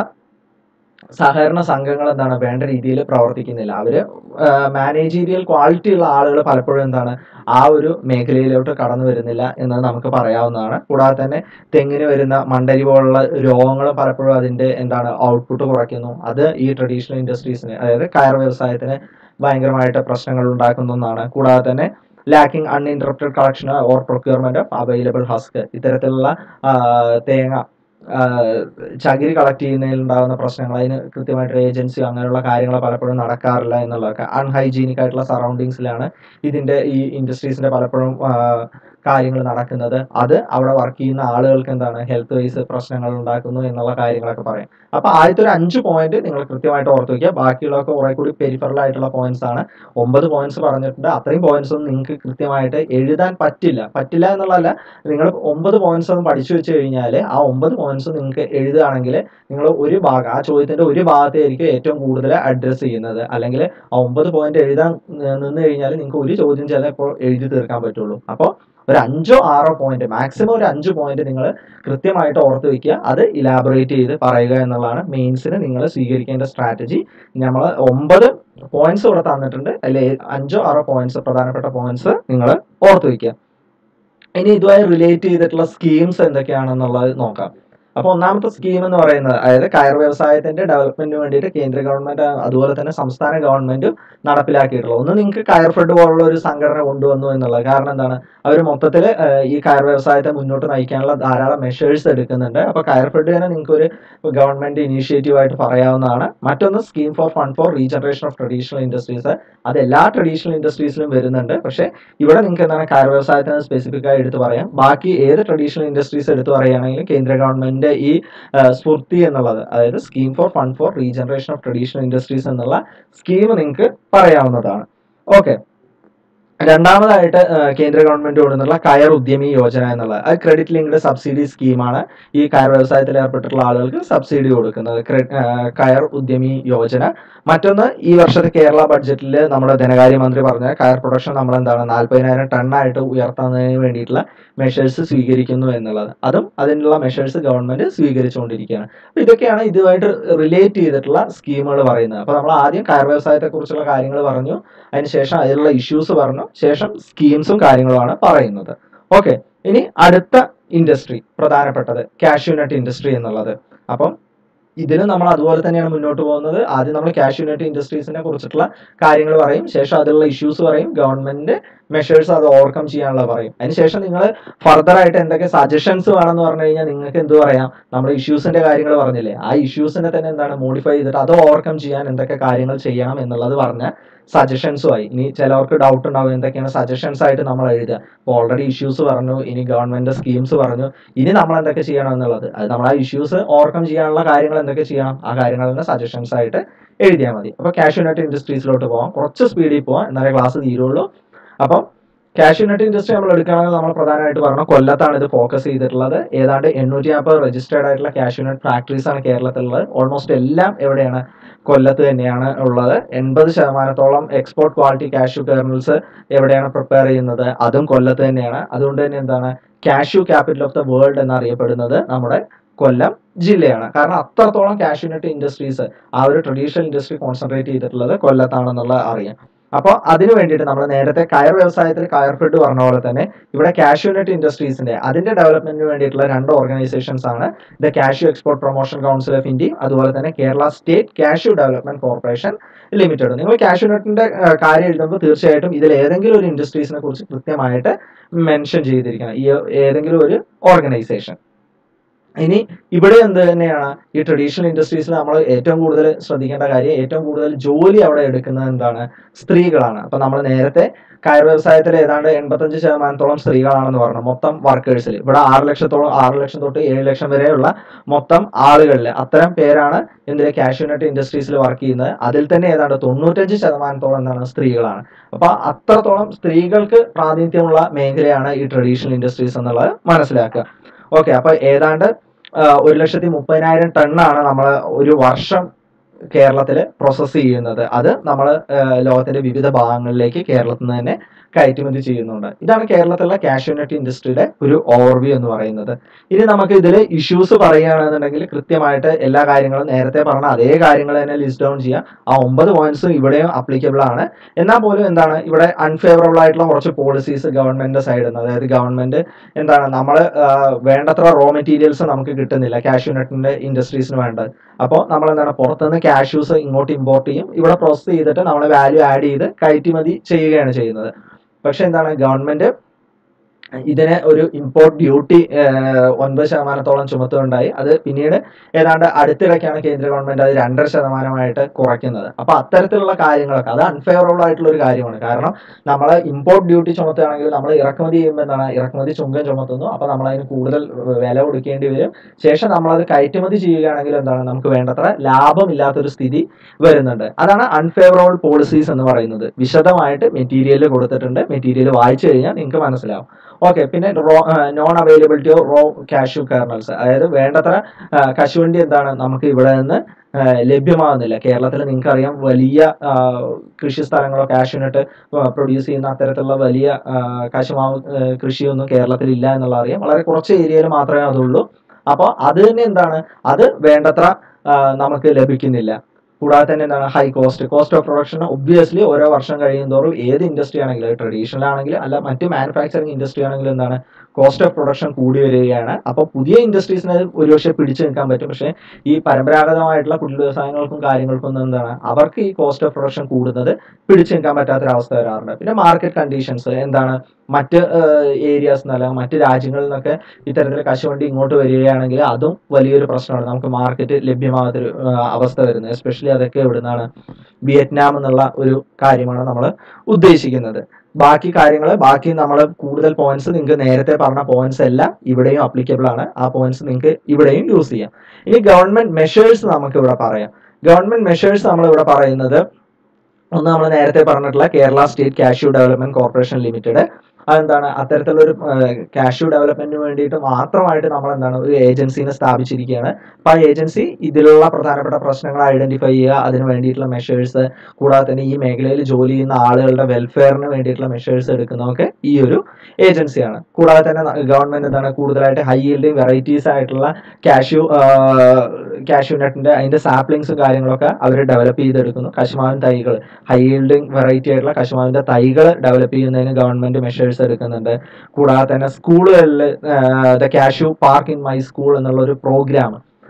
സഹകരണ സംഘങ്ങൾ എന്താണ് വേണ്ട രീതിയിൽ പ്രവർത്തിക്കുന്നില്ല അവര് മാനേജീരിയൽ ക്വാളിറ്റി ഉള്ള ആളുകൾ പലപ്പോഴും എന്താണ് ആ ഒരു മേഖലയിലോട്ട് കടന്നു വരുന്നില്ല എന്നത് നമുക്ക് പറയാവുന്നതാണ് കൂടാതെ തന്നെ തെങ്ങിന് വരുന്ന മണ്ടരി പോലുള്ള രോഗങ്ങൾ പലപ്പോഴും അതിന്റെ എന്താണ് ഔട്ട്പുട്ട് കുറയ്ക്കുന്നു അത് ഈ ട്രഡീഷണൽ ഇൻഡസ്ട്രീസിന് അതായത് കയർ വ്യവസായത്തിന് ഭയങ്കരമായിട്ട് പ്രശ്നങ്ങൾ ഉണ്ടാക്കുന്ന ഒന്നാണ് കൂടാതെ തന്നെ lacking uninterrupted collection or procurement of available husk ഇത്തരത്തിലുള്ള ആ, തേങ്ങ ആ, ചകിരി കളക്ട് ചെയ്യുന്നതിൽ ഉണ്ടാകുന്ന പ്രശ്നങ്ങൾ അതിന് കൃത്യമായിട്ട് ഏജൻസി അങ്ങനെയുള്ള കാര്യങ്ങൾ പലപ്പോഴും നടക്കാറില്ല എന്നുള്ളതൊക്കെ അൺഹൈജീനിക് ആയിട്ടുള്ള സറൗണ്ടിങ്സിലാണ് ഇതിന്റെ ഈ ഇൻഡസ്ട്രീസിന്റെ പലപ്പോഴും കാര്യങ്ങൾ നടക്കുന്നത് അത് അവിടെ വർക്ക് ചെയ്യുന്ന ആളുകൾക്ക് എന്താണ് ഹെൽത്ത് വൈസ് പ്രശ്നങ്ങൾ ഉണ്ടാക്കുന്നു എന്നുള്ള കാര്യങ്ങളൊക്കെ പറയും അപ്പൊ ആദ്യത്തെ ഒരു അഞ്ച് പോയിന്റ് നിങ്ങൾ കൃത്യമായിട്ട് ഓർത്ത് വയ്ക്കുക ബാക്കിയുള്ളതൊക്കെ കുറെ കൂടി പെരിഫറൽ ആയിട്ടുള്ള പോയിന്റ്സ് ആണ് ഒമ്പത് പോയിന്റ്സ് പറഞ്ഞിട്ടുണ്ട് അത്രയും പോയിന്റ്സ് ഒന്നും നിങ്ങൾക്ക് കൃത്യമായിട്ട് എഴുതാൻ പറ്റില്ല പറ്റില്ല എന്നുള്ളതല്ല നിങ്ങൾ ഒമ്പത് പോയിന്റ്സ് ഒന്ന് പഠിച്ചു വെച്ച് കഴിഞ്ഞാൽ ആ ഒമ്പത് പോയിന്റ്സ് നിങ്ങൾക്ക് എഴുതുകയാണെങ്കിൽ നിങ്ങൾ ഒരു ഭാഗം ആ ചോദ്യത്തിന്റെ ഒരു ഭാഗത്തായിരിക്കും ഏറ്റവും കൂടുതൽ അഡ്രസ്സ് ചെയ്യുന്നത് അല്ലെങ്കിൽ ആ ഒമ്പത് പോയിന്റ് എഴുതാൻ ഏർ നിന്ന് കഴിഞ്ഞാൽ നിങ്ങൾക്ക് ഒരു ചോദ്യം ചിലപ്പോൾ എഴുതി തീർക്കാൻ പറ്റുള്ളൂ അപ്പോൾ ഒരു അഞ്ചോ ആറോ പോയിന്റ് മാക്സിമം ഒരു അഞ്ച് പോയിന്റ് നിങ്ങൾ കൃത്യമായിട്ട് ഓർത്ത് വെക്കുക അത് ഇലാബറേറ്റ് ചെയ്ത് പറയുക എന്നുള്ളതാണ് മെയിൻസിന് നിങ്ങൾ സ്വീകരിക്കേണ്ട സ്ട്രാറ്റജി നമ്മൾ ഒമ്പത് പോയിന്റ്സ് ഇവിടെ തന്നിട്ടുണ്ട് അതിൽ അഞ്ചോ ആറോ പോയിന്റ്സ് പ്രധാനപ്പെട്ട പോയിന്റ്സ് നിങ്ങൾ ഓർത്ത് വെക്കുക ഇനി ഇതുമായി റിലേറ്റ് ചെയ്തിട്ടുള്ള സ്കീംസ് എന്തൊക്കെയാണെന്നുള്ളത് നോക്കാം അപ്പൊ ഒന്നാമത്തെ സ്കീം എന്ന് പറയുന്നത് അതായത് കയർ വ്യവസായത്തിന്റെ ഡെവലപ്മെന്റിന് വേണ്ടിയിട്ട് കേന്ദ്ര ഗവൺമെന്റ് അതുപോലെ തന്നെ സംസ്ഥാന ഗവൺമെന്റും നടപ്പിലാക്കിയിട്ടുള്ളത് ഒന്ന് നിങ്ങൾക്ക് കയർ ഫെഡ് പോലുള്ള ഒരു സംഘടന കൊണ്ടുവന്നു എന്നുള്ളത് കാരണം എന്താണ് അവർ മൊത്തത്തിൽ ഈ കയർ വ്യവസായത്തെ മുന്നോട്ട് നയിക്കാനുള്ള ധാരാളം മെഷേഴ്സ് എടുക്കുന്നുണ്ട് അപ്പൊ കയർ ഫെഡ് തന്നെ നിങ്ങൾക്ക് ഒരു ഗവൺമെന്റ് ഇനീഷ്യേറ്റീവ് ആയിട്ട് പറയാവുന്നതാണ് മറ്റൊന്ന് scheme for fund for regeneration of traditional industries അത് എല്ലാ ട്രഡീഷണൽ ഇൻഡസ്ട്രീസിലും വരുന്നുണ്ട് പക്ഷേ ഇവിടെ നിങ്ങൾക്ക് എന്താണ് കയർ വ്യവസായത്തിന് സ്പെസിഫിക് ആയി എടുത്തു പറയാം ബാക്കി ഏത് ട്രഡീഷണൽ ഇൻഡസ്ട്രീസ് എടുത്തു പറയുകയാണെങ്കിലും കേന്ദ്ര ഗവൺമെന്റിന്റെ ഈ ആ, സ്ഫൂർത്തി എന്നുള്ളത് അതായത് scheme for fund for regeneration of traditional industries എന്നുള്ള സ്കീം നിങ്ങൾക്ക് പറയാവുന്നതാണ് ഓക്കെ രണ്ടാമതായിട്ട് ആ, കേന്ദ്ര ഗവൺമെന്റ് കൊണ്ടുവന്നുള്ള കയർ ഉദ്യമി യോജന എന്നുള്ളത് അത് ക്രെഡിറ്റ് ലിങ്ക്ഡ് സബ്സിഡി സ്കീമാണ് ഈ കയർ വ്യവസായത്തിൽ ഏർപ്പെട്ടിട്ടുള്ള ആളുകൾക്ക് സബ്സിഡി കൊടുക്കുന്നത് ക്രെ- ആ, കയർ ഉദ്യമി യോജന മറ്റൊന്ന് ഈ വർഷത്തെ കേരള ബഡ്ജറ്റിൽ നമ്മുടെ ധനകാര്യമന്ത്രി പറഞ്ഞ കയർ പ്രൊഡക്ഷൻ നമ്മൾ എന്താണ് നാൽപ്പതിനായിരം ടണ്ണായിട്ട് ഉയർത്തുന്നതിന് വേണ്ടിയിട്ടുള്ള മെഷേഴ്സ് സ്വീകരിക്കുന്നു എന്നുള്ളത് അതും അതിനുള്ള മെഷേഴ്സ് ഗവൺമെന്റ് സ്വീകരിച്ചുകൊണ്ടിരിക്കുകയാണ് അപ്പൊ ഇതൊക്കെയാണ് ഇതുമായിട്ട് റിലേറ്റ് ചെയ്തിട്ടുള്ള സ്കീമുകൾ പറയുന്നത് അപ്പൊ നമ്മൾ ആദ്യം കയർ വ്യവസായത്തെ കുറിച്ചുള്ള കാര്യങ്ങൾ പറഞ്ഞു അതിനുശേഷം അതിലുള്ള ഇഷ്യൂസ് പറഞ്ഞു ശേഷം സ്കീംസും കാര്യങ്ങളുമാണ് പറയുന്നത് ഓക്കെ ഇനി അടുത്ത ഇൻഡസ്ട്രി പ്രധാനപ്പെട്ടത് കാഷ്യൂനട്ട് ഇൻഡസ്ട്രി എന്നുള്ളത് അപ്പം ഇതിന് നമ്മൾ അതുപോലെ തന്നെയാണ് മുന്നോട്ട് പോകുന്നത് ആദ്യം നമ്മൾ കാഷ്യൂ നട്ട് ഇൻഡസ്ട്രീസിനെ കുറിച്ചിട്ടുള്ള കാര്യങ്ങൾ പറയും ശേഷം അതിലുള്ള ഇഷ്യൂസ് പറയും ഗവൺമെന്റ് മെഷേഴ്സ് അത് ഓവർകം ചെയ്യാനുള്ള പറയും അതിനുശേഷം നിങ്ങൾ ഫർദർ ആയിട്ട് എന്തൊക്കെ സജഷൻസ് വേണമെന്ന് പറഞ്ഞു കഴിഞ്ഞാൽ നിങ്ങൾക്ക് എന്ത് പറയാം നമ്മൾ ഇഷ്യൂസിന്റെ കാര്യങ്ങൾ പറഞ്ഞില്ലേ ആ ഇഷ്യൂസിനെ തന്നെ എന്താണ് മോഡിഫൈ ചെയ്തിട്ട് അത് ഓവർകം ചെയ്യാൻ എന്തൊക്കെ കാര്യങ്ങൾ ചെയ്യണം എന്നുള്ളത് പറഞ്ഞ സജഷൻസും ആയി ഇനി ചിലവർക്ക് ഡൗട്ട് ഉണ്ടാവും എന്തൊക്കെയാണ് സജഷൻസ് ആയിട്ട് നമ്മൾ എഴുതുക ഇപ്പോൾ ഓൾറെഡി ഇഷ്യൂസ് പറഞ്ഞു ഇനി ഗവൺമെന്റ് സ്കീംസ് പറഞ്ഞു ഇനി നമ്മൾ എന്തൊക്കെ ചെയ്യണം എന്നുള്ളത് അത് നമ്മൾ ആ ഇഷ്യൂസ് ഓവർകം ചെയ്യാനുള്ള കാര്യങ്ങൾ എന്തൊക്കെ ചെയ്യണം ആ കാര്യങ്ങളുടെ സജഷൻസ് ആയിട്ട് എഴുതിയാൽ മതി അപ്പോൾ കാഷ്യൂ നട്ട് ഇൻഡസ്ട്രീസിലോട്ട് പോകാം കുറച്ച് സ്പീഡിൽ പോകാം എന്നാലേ ക്ലാസ് തീരുള്ളൂ അപ്പം കാഷ്യൂ നട്ട് ഇൻഡസ്ട്രി നമ്മൾ എടുക്കുകയാണെങ്കിൽ നമ്മൾ പ്രധാനമായിട്ട് പറഞ്ഞു കൊല്ലത്താണ് ഇത് ഫോക്കസ് ചെയ്തിട്ടുള്ളത് ഏതാണ്ട് എണ്ണൂറ്റി നാൽപ്പത് രജിസ്റ്റേർഡ് ആയിട്ടുള്ള കാഷ്യൂ നട്ട് ഫാക്ടറീസ് ആണ് കേരളത്തിലുള്ളത് ഓൾമോസ്റ്റ് എല്ലാം എവിടെയാണ് കൊല്ലത്ത് തന്നെയാണ് ഉള്ളത് എൺപത് ശതമാനത്തോളം എക്സ്പോർട്ട് ക്വാളിറ്റി കാഷ്യൂ കെർണൽസ് എവിടെയാണ് പ്രിപ്പയർ ചെയ്യുന്നത് അതും കൊല്ലത്ത് തന്നെയാണ് അതുകൊണ്ട് തന്നെ എന്താണ് cashew capital of the world എന്നറിയപ്പെടുന്നത് നമ്മുടെ കൊല്ലം ജില്ലയാണ് കാരണം അത്രത്തോളം കാഷ്യൂ നട്ട് ഇൻഡസ്ട്രീസ് ആ ഒരു ട്രഡീഷണൽ ഇൻഡസ്ട്രി കോൺസെൻട്രേറ്റ് ചെയ്തിട്ടുള്ളത് കൊല്ലത്താണെന്നുള്ളത് അറിയാം അപ്പോൾ അതിന് വേണ്ടിയിട്ട് നമ്മൾ നേരത്തെ കയർ വ്യവസായത്തിൽ കയർ ഫെഡ് പറഞ്ഞ പോലെ തന്നെ ഇവിടെ കാഷ്യൂ നട്ട് ഇൻഡസ്ട്രീസിന്റെ അതിന്റെ ഡെവലപ്മെന്റിന് വേണ്ടിയിട്ടുള്ള രണ്ട് ഓർഗനൈസേഷൻസ് ആണ് the cashew export promotion council of India അതുപോലെ തന്നെ Kerala state cashew development corporation limited നിങ്ങൾ കാഷ്യൂ നട്ടിന്റെ കാര്യം എഴുതുമ്പോൾ തീർച്ചയായിട്ടും ഇതിൽ ഏതെങ്കിലും ഒരു ഇൻഡസ്ട്രീസിനെ കുറിച്ച് കൃത്യമായിട്ട് മെൻഷൻ ചെയ്തിരിക്കണം ഈ ഏതെങ്കിലും ഒരു ഓർഗനൈസേഷൻ ഇനി ഇവിടെ എന്ത് തന്നെയാണ് ഈ ട്രഡീഷണൽ ഇൻഡസ്ട്രീസിൽ നമ്മൾ ഏറ്റവും കൂടുതൽ ശ്രദ്ധിക്കേണ്ട കാര്യം ഏറ്റവും കൂടുതൽ ജോലി അവിടെ എടുക്കുന്നത് എന്താണ് സ്ത്രീകളാണ് അപ്പൊ നമ്മൾ നേരത്തെ കയർ വ്യവസായത്തിൽ ഏതാണ്ട് എൺപത്തഞ്ച് ശതമാനത്തോളം സ്ത്രീകളാണെന്ന് പറഞ്ഞു മൊത്തം വർക്കേഴ്സിൽ ഇവിടെ ആറ് ലക്ഷത്തോളം ആറ് ലക്ഷം തൊട്ട് ഏഴ് ലക്ഷം വരെയുള്ള മൊത്തം ആളുകളിൽ അത്തരം പേരാണ് എന്തിലെ കാഷ്യൂ നട്ട് ഇൻഡസ്ട്രീസിൽ വർക്ക് ചെയ്യുന്നത് അതിൽ തന്നെ ഏതാണ്ട് തൊണ്ണൂറ്റഞ്ച് ശതമാനത്തോളം എന്താണ് സ്ത്രീകളാണ് അപ്പൊ അത്രത്തോളം സ്ത്രീകൾക്ക് പ്രാതിനിധ്യമുള്ള മേഖലയാണ് ഈ ട്രഡീഷണൽ ഇൻഡസ്ട്രീസ് എന്നുള്ളത് മനസ്സിലാക്കുക ഓക്കെ അപ്പൊ ഏതാണ്ട് ആ, ഒരു ലക്ഷത്തി മുപ്പതിനായിരം ടണ്ണാണ് നമ്മൾ ഒരു വർഷം കേരളത്തിൽ പ്രോസസ്സ് ചെയ്യുന്നത് അത് നമ്മൾ ലോകത്തിന്റെ വിവിധ ഭാഗങ്ങളിലേക്ക് കേരളത്തിൽ നിന്ന് തന്നെ കയറ്റുമതി ചെയ്യുന്നുണ്ട് ഇതാണ് കേരളത്തിലുള്ള കാഷ്യൂ നട്ട് ഇൻഡസ്ട്രിയുടെ ഒരു ഓവർവ്യൂ എന്ന് പറയുന്നത് ഇനി നമുക്ക് ഇതിൽ ഇഷ്യൂസ് പറയുകയാണെന്നുണ്ടെങ്കിൽ കൃത്യമായിട്ട് എല്ലാ കാര്യങ്ങളും നേരത്തെ പറഞ്ഞ അതേ കാര്യങ്ങൾ തന്നെ ലിസ്റ്റ് ഡൗൺ ചെയ്യാം ആ ഒമ്പത് പോയിന്റ്സും ഇവിടെയും അപ്ലിക്കബിൾ ആണ് എന്നാൽ പോലും എന്താണ് ഇവിടെ അൺഫേവറബിൾ ആയിട്ടുള്ള കുറച്ച് പോളിസീസ് ഗവൺമെന്റ് സൈഡിൽ നിന്ന് അതായത് ഗവൺമെന്റ് എന്താണ് നമ്മൾ വേണ്ടത്ര റോ മെറ്റീരിയൽസ് നമുക്ക് കിട്ടുന്നില്ല കാഷ്യൂ നട്ടിന്റെ ഇൻഡസ്ട്രീസിന് വേണ്ടത് അപ്പോൾ നമ്മൾ എന്താണ് പുറത്തുനിന്ന് കാഷ്യൂസ് ഇങ്ങോട്ട് ഇമ്പോർട്ട് ചെയ്യും ഇവിടെ പ്രോസസ് ചെയ്തിട്ട് നമ്മൾ വാല്യൂ ആഡ് ചെയ്ത് കയറ്റുമതി ചെയ്യുകയാണ് ചെയ്യുന്നത് പക്ഷെ എന്താണ് ഗവൺമെന്റ് ഇതിനെ ഒരു ഇമ്പോർട്ട് ഡ്യൂട്ടി ഒൻപത് ശതമാനത്തോളം ചുമത്തുകയുണ്ടായി അത് പിന്നീട് ഏതാണ്ട് അടുത്തിടയ്ക്കാണ് കേന്ദ്ര ഗവൺമെന്റ് അത് രണ്ടര ശതമാനമായിട്ട് കുറയ്ക്കുന്നത് അപ്പൊ അത്തരത്തിലുള്ള കാര്യങ്ങളൊക്കെ അത് അൺഫേവറബിൾ ആയിട്ടുള്ള ഒരു കാര്യമാണ് കാരണം നമ്മൾ ഇമ്പോർട്ട് ഡ്യൂട്ടി ചുമത്തുകയാണെങ്കിൽ നമ്മൾ ഇറക്കുമതി ചെയ്യുമ്പോൾ എന്താണ് ഇറക്കുമതി ചുങ്കം ചുമത്തുന്നു അപ്പൊ നമ്മൾ അതിന് കൂടുതൽ വില കൊടുക്കേണ്ടി വരും ശേഷം നമ്മളത് കയറ്റുമതി ചെയ്യുകയാണെങ്കിൽ എന്താണ് നമുക്ക് വേണ്ടത്ര ലാഭമില്ലാത്തൊരു സ്ഥിതി വരുന്നുണ്ട് അതാണ് അൺഫേവറബിൾ പോളിസീസ് എന്ന് പറയുന്നത് വിശദമായിട്ട് മെറ്റീരിയൽ കൊടുത്തിട്ടുണ്ട് മെറ്റീരിയൽ വായിച്ചു കഴിഞ്ഞാൽ നിങ്ങൾക്ക് മനസ്സിലാവും ഓക്കെ പിന്നെ raw non availability of raw cashew kernels അതായത് വേണ്ടത്ര ആ, കശുവണ്ടി എന്താണ് നമുക്ക് ഇവിടെ നിന്ന് ആ, ലഭ്യമാകുന്നില്ല കേരളത്തിൽ നിങ്ങൾക്കറിയാം വലിയ ആ, കൃഷി സ്ഥലങ്ങളോ കാഷ്യൂനട്ട് പ്രൊഡ്യൂസ് ചെയ്യുന്ന അത്തരത്തിലുള്ള വലിയ ആ, കശുമാവ് ആ, കൃഷിയൊന്നും കേരളത്തിൽ ഇല്ല എന്നുള്ള അറിയാം വളരെ കുറച്ച് ഏരിയയിൽ മാത്രമേ അതുള്ളൂ അപ്പോൾ അത് തന്നെ എന്താണ് അത് വേണ്ടത്ര ആ, നമുക്ക് ലഭിക്കുന്നില്ല കൂടാതെ തന്നെ എന്താണ് high cost cost of production obviously ഓരോ വർഷം കഴിയുന്തോറും ഏത് ഇൻഡസ്ട്രി ആണെങ്കിലും ട്രഡീഷണൽ ആണെങ്കിലും അല്ല മറ്റ് മാനുഫാക്ചറിങ് ഇൻഡസ്ട്രി ആണെങ്കിലും എന്താണ് കോസ്റ്റ് ഓഫ് പ്രൊഡക്ഷൻ കൂടി വരികയാണ് അപ്പോൾ പുതിയ ഇൻഡസ്ട്രീസിന് ഒരുപക്ഷെ പിടിച്ചു നിൽക്കാൻ പറ്റും പക്ഷേ ഈ പരമ്പരാഗതമായിട്ടുള്ള കുടിൽ വ്യവസായങ്ങൾക്കും കാര്യങ്ങൾക്കും ഒന്നും എന്താണ് അവർക്ക് ഈ കോസ്റ്റ് ഓഫ് പ്രൊഡക്ഷൻ കൂടുന്നത് പിടിച്ചു നിൽക്കാൻ പറ്റാത്തൊരവസ്ഥ വരാറുണ്ട് പിന്നെ മാർക്കറ്റ് കണ്ടീഷൻസ് എന്താണ് മറ്റ് ഏരിയാസ് എന്നല്ല മറ്റ് രാജ്യങ്ങളിൽ നിന്നൊക്കെ ഇത്തരത്തിൽ കശുവണ്ടി ഇങ്ങോട്ട് വരികയാണെങ്കിൽ അതും വലിയൊരു പ്രശ്നമാണ് നമുക്ക് മാർക്കറ്റ് ലഭ്യമാകാത്തൊരു ആ, അവസ്ഥ വരുന്നത് എസ്പെഷ്യലി അതൊക്കെ എവിടുന്നാണ് വിയറ്റ്നാം എന്നുള്ള ഒരു കാര്യമാണ് നമ്മൾ ഉദ്ദേശിക്കുന്നത് ബാക്കി കാര്യങ്ങൾ ബാക്കി നമ്മൾ കൂടുതൽ പോയിന്റ്സ് നിങ്ങൾക്ക് നേരത്തെ പറഞ്ഞ പോയിന്റ്സ് എല്ലാം ഇവിടെയും അപ്ലിക്കബിൾ ആണ് ആ പോയിന്റ്സ് നിങ്ങൾക്ക് ഇവിടെയും യൂസ് ചെയ്യാം ഇനി ഗവൺമെന്റ് മെഷേഴ്സ് നമുക്ക് ഇവിടെ പറയാം ഗവൺമെന്റ് മെഷേഴ്സ് നമ്മൾ ഇവിടെ പറയുന്നത് ഒന്ന് നമ്മൾ നേരത്തെ പറഞ്ഞിട്ടുള്ള Kerala state cashew development corporation limited അതെന്താണ് അത്തരത്തിലൊരു കാഷ്യൂ ഡെവലപ്മെന്റിന് വേണ്ടിയിട്ട് മാത്രമായിട്ട് നമ്മൾ എന്താണ് ഒരു ഏജൻസിനെ സ്ഥാപിച്ചിരിക്കുകയാണ് അപ്പൊ ആ ഏജൻസി ഇതിലുള്ള പ്രധാനപ്പെട്ട പ്രശ്നങ്ങൾ ഐഡന്റിഫൈ ചെയ്യുക അതിന് വേണ്ടിയിട്ടുള്ള മെഷേഴ്സ് കൂടാതെ തന്നെ ഈ മേഖലയിൽ ജോലി ചെയ്യുന്ന ആളുകളുടെ വെൽഫെയറിന് വേണ്ടിയിട്ടുള്ള മെഷേഴ്സ് എടുക്കുന്നതൊക്കെ ഈ ഒരു ഏജൻസിയാണ് കൂടാതെ തന്നെ ഗവൺമെന്റ് എന്താണ് കൂടുതലായിട്ട് ഹൈ ഈൽഡിങ് വെറൈറ്റീസ് ആയിട്ടുള്ള കാഷ്യൂ കാഷ്യൂ നട്ടിന്റെ അതിന്റെ സാപ്ലിങ്സും കാര്യങ്ങളൊക്കെ അവർ ഡെവലപ്പ് ചെയ്തെടുക്കുന്നു കശുമാവിൻ തൈകൾ ഹൈ ഈൽഡിങ് വെറൈറ്റി ആയിട്ടുള്ള കശുമാവിന്റെ തൈകൾ ഡെവലപ്പ് ചെയ്യുന്നതിന് ഗവൺമെന്റ് മെഷേഴ്സ് എടുക്കുന്നുണ്ട് കൂടാതെ തന്നെ സ്കൂളുകളിൽ the cashew park in my school എന്നുള്ള ഒരു പ്രോഗ്രാം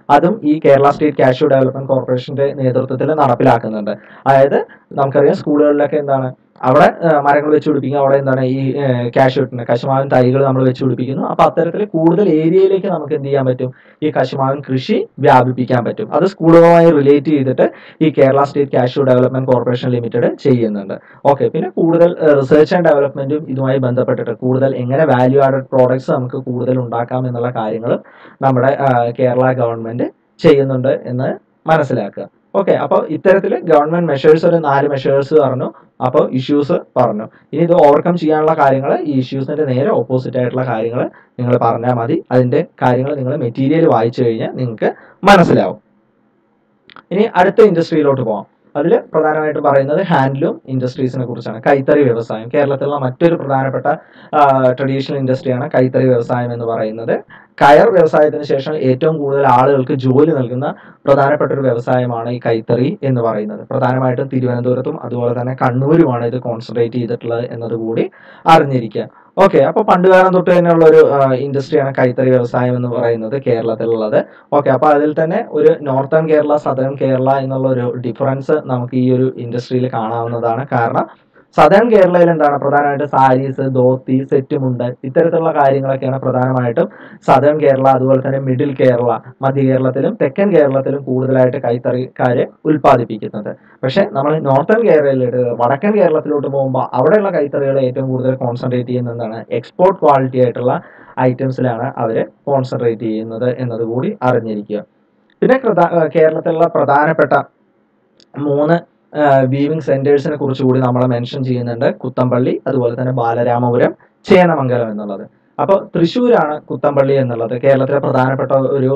അതും ഈ കേരള സ്റ്റേറ്റ് കാഷ്യൂ ഡെവലപ്മെന്റ് കോർപ്പറേഷന്റെ നേതൃത്വത്തിൽ നടപ്പിലാക്കുന്നുണ്ട് അതായത് നമുക്കറിയാം സ്കൂളുകളിലൊക്കെ എന്താണ് അവിടെ ആ, മരങ്ങൾ വെച്ച് പിടിപ്പിക്കും അവിടെ എന്താണ് ഈ കാഷ്യൂട്ടിന് കശുമാവൻ തൈകൾ നമ്മൾ വെച്ച് പിടിപ്പിക്കുന്നു അപ്പൊ അത്തരത്തിൽ കൂടുതൽ ഏരിയയിലേക്ക് നമുക്ക് എന്ത് ചെയ്യാൻ പറ്റും ഈ കശുമാവൻ കൃഷി വ്യാപിപ്പിക്കാൻ പറ്റും അത് സ്കൂളുകളുമായി റിലേറ്റ് ചെയ്തിട്ട് ഈ Kerala state cashew development corporation limited ചെയ്യുന്നുണ്ട് ഓക്കെ പിന്നെ കൂടുതൽ റിസർച്ച് ആൻഡ് ഡെവലപ്മെന്റും ഇതുമായി ബന്ധപ്പെട്ടിട്ട് കൂടുതൽ എങ്ങനെ വാല്യൂ ആഡഡ് പ്രോഡക്ട്സ് നമുക്ക് കൂടുതൽ ഉണ്ടാക്കാം എന്നുള്ള കാര്യങ്ങളും നമ്മുടെ ആ, കേരള ഗവൺമെന്റ് ചെയ്യുന്നുണ്ട് എന്ന് മനസ്സിലാക്കുക ഓക്കെ അപ്പോൾ ഇത്തരത്തിൽ ഗവൺമെന്റ് മെഷേഴ്സ് ഒരു നാല് മെഷേഴ്സ് പറഞ്ഞു അപ്പോൾ ഇഷ്യൂസ് പറഞ്ഞു ഇനി ഇത് ഓവർകം ചെയ്യാനുള്ള കാര്യങ്ങൾ ഈ ഇഷ്യൂസിന്റെ നേരെ ഓപ്പോസിറ്റ് ആയിട്ടുള്ള കാര്യങ്ങൾ നിങ്ങൾ പറഞ്ഞാൽ മതി അതിന്റെ കാര്യങ്ങൾ നിങ്ങൾ മെറ്റീരിയൽ വായിച്ചു കഴിഞ്ഞാൽ നിങ്ങൾക്ക് മനസ്സിലാവും ഇനി അടുത്ത ഇൻഡസ്ട്രിയിലോട്ട് പോകാം അതിൽ പ്രധാനമായിട്ടും പറയുന്നത് ഹാൻഡ്ലൂം ഇൻഡസ്ട്രീസിനെ കുറിച്ചാണ് കൈത്തറി വ്യവസായം കേരളത്തിലുള്ള മറ്റൊരു പ്രധാനപ്പെട്ട ട്രഡീഷണൽ ഇൻഡസ്ട്രിയാണ് കൈത്തറി വ്യവസായം എന്ന് പറയുന്നത് കയർ വ്യവസായത്തിന് ശേഷം ഏറ്റവും കൂടുതൽ ആളുകൾക്ക് ജോലി നൽകുന്ന പ്രധാനപ്പെട്ട ഒരു വ്യവസായമാണ് ഈ കൈത്തറി എന്ന് പറയുന്നത് പ്രധാനമായിട്ടും തിരുവനന്തപുരത്തും അതുപോലെ തന്നെ കണ്ണൂരുമാണ് ഇത് കോൺസെൻട്രേറ്റ് ചെയ്തിട്ടുള്ളത് എന്നതുകൂടി അറിഞ്ഞിരിക്കുക ഓക്കെ അപ്പോൾ പണ്ടുകാലം തൊട്ട് തന്നെയുള്ള ഒരു ഇൻഡസ്ട്രിയാണ് കൈത്തറി വ്യവസായം എന്ന് പറയുന്നത് കേരളത്തിലുള്ളത് ഓക്കെ അപ്പോൾ അതിൽ തന്നെ ഒരു നോർത്തേൺ കേരള സദേൺ കേരള എന്നുള്ള ഒരു ഡിഫറൻസ് നമുക്ക് ഈ ഒരു ഇൻഡസ്ട്രിയിൽ കാണാവുന്നതാണ് കാരണം സദേൺ കേരളയിൽ എന്താണ് പ്രധാനമായിട്ട് സാരീസ് ധോത്തി സെറ്റുമുണ്ട് ഇത്തരത്തിലുള്ള കാര്യങ്ങളൊക്കെയാണ് പ്രധാനമായിട്ടും സദേൺ കേരള അതുപോലെ തന്നെ മിഡിൽ കേരള മധ്യ കേരളത്തിലും തെക്കൻ കേരളത്തിലും കൂടുതലായിട്ട് കൈത്തറിക്കാര് ഉൽപ്പാദിപ്പിക്കുന്നത് പക്ഷെ നമ്മൾ നോർത്തേൺ കേരളയിലോട്ട് വടക്കൻ കേരളത്തിലോട്ട് പോകുമ്പോൾ അവിടെയുള്ള കൈത്തറികൾ ഏറ്റവും കൂടുതൽ കോൺസെൻട്രേറ്റ് ചെയ്യുന്നത് എന്താണ് എക്സ്പോർട്ട് ക്വാളിറ്റി ആയിട്ടുള്ള ഐറ്റംസിലാണ് അവർ കോൺസെൻട്രേറ്റ് ചെയ്യുന്നത് എന്നതുകൂടി അറിഞ്ഞിരിക്കുക പിന്നെ പ്രധാ- ഏർ കേരളത്തിലുള്ള പ്രധാനപ്പെട്ട മൂന്ന് വീവിംഗ് സെന്റേഴ്സിനെ കുറിച്ച് കൂടി നമ്മൾ മെൻഷൻ ചെയ്യുന്നുണ്ട് കുത്തമ്പള്ളി അതുപോലെ തന്നെ ബാലരാമപുരം ചേന്നമംഗലം എന്നുള്ളത് അപ്പോൾ തൃശ്ശൂരാണ് കുത്തമ്പള്ളി എന്നുള്ളത് കേരളത്തിലെ പ്രധാനപ്പെട്ട ഒരു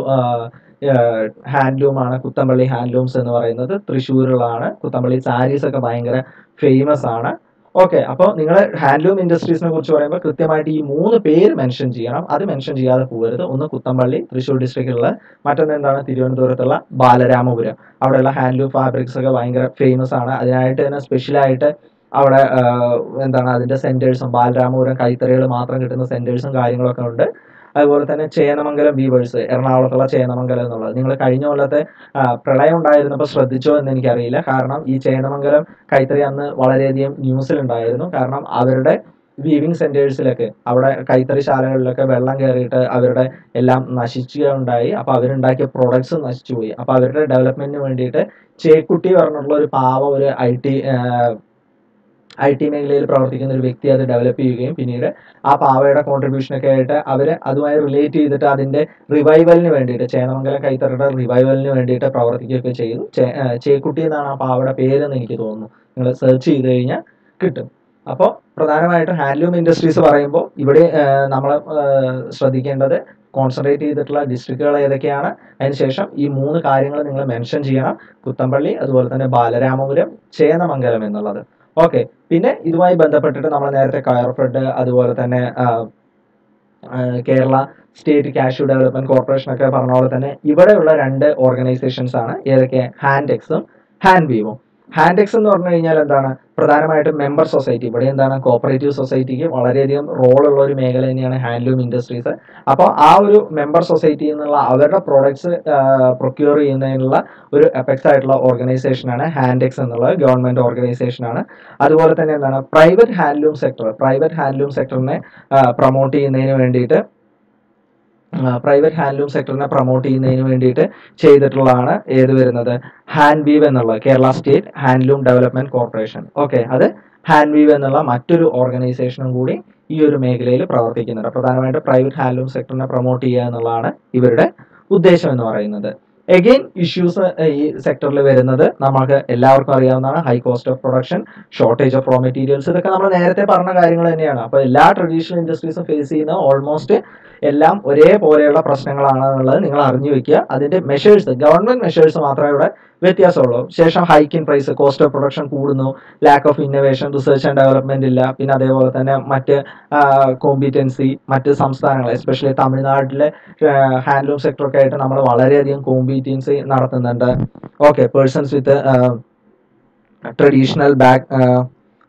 ഹാൻഡ്ലൂമാണ് കുത്തമ്പള്ളി ഹാൻഡ്ലൂംസ് എന്ന് പറയുന്നത് തൃശ്ശൂരിലാണ് കുത്തമ്പള്ളി സാരീസ് ഒക്കെ ഭയങ്കര ഫേമസ് ആണ് ഓക്കെ അപ്പോൾ നിങ്ങൾ ഹാൻഡ്ലൂം ഇൻഡസ്ട്രീസിനെ കുറിച്ച് പറയുമ്പോൾ കൃത്യമായിട്ട് ഈ മൂന്ന് പേര് മെൻഷൻ ചെയ്യണം അത് മെൻഷൻ ചെയ്യാതെ പോകരുത് ഒന്ന് കുത്തമ്പള്ളി തൃശ്ശൂർ ഡിസ്ട്രിക്റ്റിലുള്ള മറ്റൊന്ന് എന്താണ് തിരുവനന്തപുരത്തുള്ള ബാലരാമപുരം അവിടെയുള്ള ഹാൻഡ്ലൂം ഫാബ്രിക്സ് ഒക്കെ ഭയങ്കര ഫേമസ് ആണ് അതിനായിട്ട് തന്നെ സ്പെഷ്യലായിട്ട് അവിടെ ആ, എന്താണ് അതിന്റെ സെന്റേഴ്സും ബാലരാമപുരം കൈത്തറികൾ മാത്രം കിട്ടുന്ന സെന്റേഴ്സും കാര്യങ്ങളൊക്കെ ഉണ്ട് അതുപോലെ തന്നെ ചേന്നമംഗലം വീവേഴ്സ് എറണാകുളത്തുള്ള ചേന്നമംഗലം എന്നുള്ളത് നിങ്ങൾ കഴിഞ്ഞ കൊല്ലത്തെ ആ, പ്രളയം ഉണ്ടായിരുന്നപ്പോൾ ശ്രദ്ധിച്ചോ എന്ന് എനിക്കറിയില്ല കാരണം ഈ ചേന്നമംഗലം കൈത്തറി അന്ന് വളരെയധികം ന്യൂസിലുണ്ടായിരുന്നു കാരണം അവരുടെ വീവിംഗ് സെന്റേഴ്സിലൊക്കെ അവിടെ കൈത്തറി ശാലകളിലൊക്കെ വെള്ളം കയറിയിട്ട് അവരുടെ എല്ലാം നശിക്കുകയുണ്ടായി അപ്പൊ അവരുണ്ടാക്കിയ പ്രൊഡക്ട്സ് നശിച്ചുപോയി അപ്പൊ അവരുടെ ഡെവലപ്മെന്റിന് വേണ്ടിയിട്ട് ചേക്കുട്ടി പറഞ്ഞിട്ടുള്ള ഒരു പാവ ഒരു ഐ ടി ഐ ടി മേഖലയിൽ പ്രവർത്തിക്കുന്ന ഒരു വ്യക്തി അത് ഡെവലപ്പ് ചെയ്യുകയും പിന്നീട് ആ പാവയുടെ കോൺട്രിബ്യൂഷൻ ഒക്കെ ആയിട്ട് അവർ അതുമായി റിലേറ്റ് ചെയ്തിട്ട് അതിന്റെ റിവൈവലിന് വേണ്ടിയിട്ട് ചേന്നമംഗലം കൈത്തറിയുടെ റിവൈവലിന് വേണ്ടിയിട്ട് പ്രവർത്തിക്കുകയൊക്കെ ചെയ്തു ചേ- ആ, ചേക്കുട്ടി എന്നാണ് ആ പാവയുടെ പേരെന്ന് എനിക്ക് തോന്നുന്നു നിങ്ങൾ സെർച്ച് ചെയ്ത് കഴിഞ്ഞാൽ കിട്ടും അപ്പോൾ പ്രധാനമായിട്ടും ഹാൻഡ്ലൂം ഇൻഡസ്ട്രീസ് പറയുമ്പോൾ ഇവിടെ നമ്മൾ ശ്രദ്ധിക്കേണ്ടത് കോൺസെൻട്രേറ്റ് ചെയ്തിട്ടുള്ള ഡിസ്ട്രിക്റ്റുകൾ ഏതൊക്കെയാണ് അതിനുശേഷം ഈ മൂന്ന് കാര്യങ്ങൾ നിങ്ങൾ മെൻഷൻ ചെയ്യണം കുത്തമ്പള്ളി അതുപോലെ തന്നെ ബാലരാമപുരം ചേന്നമംഗലം എന്നുള്ളത് ഓക്കെ പിന്നെ ഇതുമായി ബന്ധപ്പെട്ടിട്ട് നമ്മൾ നേരത്തെ കയർഫെഡ് അതുപോലെ തന്നെ ആ, ആ, Kerala state cashew development corporation ഒക്കെ പറഞ്ഞ പോലെ തന്നെ ഇവിടെയുള്ള രണ്ട് ഓർഗനൈസേഷൻസ് ആണ് ഏതൊക്കെ ഹാൻഡെക്സും ഹാൻഡ് വീവും ഹാൻഡെക്സ് എന്ന് പറഞ്ഞു കഴിഞ്ഞാൽ എന്താണ് പ്രധാനമായിട്ടും മെമ്പർ സൊസൈറ്റി ഇവിടെ എന്താണ് കോപ്പറേറ്റീവ് സൊസൈറ്റിക്ക് വളരെയധികം റോൾ ഉള്ള ഒരു മേഖല തന്നെയാണ് ഹാൻഡ്ലൂം ഇൻഡസ്ട്രീസ് അപ്പോൾ ആ ഒരു മെമ്പർ സൊസൈറ്റിയിൽ നിന്നുള്ള അവരുടെ പ്രോഡക്ട്സ് പ്രൊക്യൂർ ചെയ്യുന്നതിനുള്ള ഒരു എഫക്ട്സ് ആയിട്ടുള്ള ഓർഗനൈസേഷനാണ് ഹാൻഡെക്സ് എന്നുള്ളത് ഗവൺമെന്റ് ഓർഗനൈസേഷൻ ആണ് അതുപോലെ തന്നെ എന്താണ് private handloom sector private handloom സെക്ടറിനെ പ്രൊമോട്ട് ചെയ്യുന്നതിന് വേണ്ടിയിട്ട് പ്രൈവറ്റ് ഹാൻഡ്ലൂം സെക്ടറിനെ പ്രൊമോട്ട് ചെയ്യുന്നതിന് വേണ്ടിയിട്ട് ചെയ്തിട്ടുള്ളതാണ് ഏത് വരുന്നത് ഹാൻഡ് വീവ് എന്നുള്ള Kerala state handloom development corporation okay അത് ഹാൻഡ് വീവ് എന്നുള്ള മറ്റൊരു ഓർഗനൈസേഷനും കൂടി ഈ ഒരു മേഖലയിൽ പ്രവർത്തിക്കുന്നുണ്ട് പ്രധാനമായിട്ട് പ്രൈവറ്റ് ഹാൻഡ്ലൂം സെക്ടറിനെ പ്രൊമോട്ട് ചെയ്യുക എന്നുള്ളതാണ് ഇവരുടെ ഉദ്ദേശം എന്ന് പറയുന്നത് എഗെയിൻ ഇഷ്യൂസ് ഈ സെക്ടറിൽ വരുന്നത് നമുക്ക് എല്ലാവർക്കും അറിയാവുന്നതാണ് high cost of production shortage of raw materials ഇതൊക്കെ നമ്മൾ നേരത്തെ പറഞ്ഞ കാര്യങ്ങൾ തന്നെയാണ് അപ്പോൾ എല്ലാ ട്രഡീഷണൽ ഇൻഡസ്ട്രീസും ഫേസ് ചെയ്യുന്ന ഓൾമോസ്റ്റ് എല്ലാം ഒരേപോലെയുള്ള പ്രശ്നങ്ങളാണ് എന്നുള്ളത് നിങ്ങൾ അറിഞ്ഞു വെക്കുക അതിന്റെ മെഷേഴ്സ് ഗവൺമെന്റ് മെഷേഴ്സ് മാത്രമേ ഇവിടെ വ്യത്യാസമുള്ളൂ ശേഷം hike in price cost of production കൂടുന്നു lack of innovation research and development ഇല്ല പിന്നെ അതേപോലെ തന്നെ മറ്റ് കോമ്പീറ്റൻസി മറ്റ് സംസ്ഥാനങ്ങൾ എസ്പെഷ്യലി തമിഴ്നാട്ടിലെ ഹാൻഡ്ലൂം സെക്ടർ ഒക്കെ ആയിട്ട് നമ്മൾ വളരെയധികം കോമ്പീറ്റൻസി നടത്തുന്നുണ്ട് okay persons with traditional back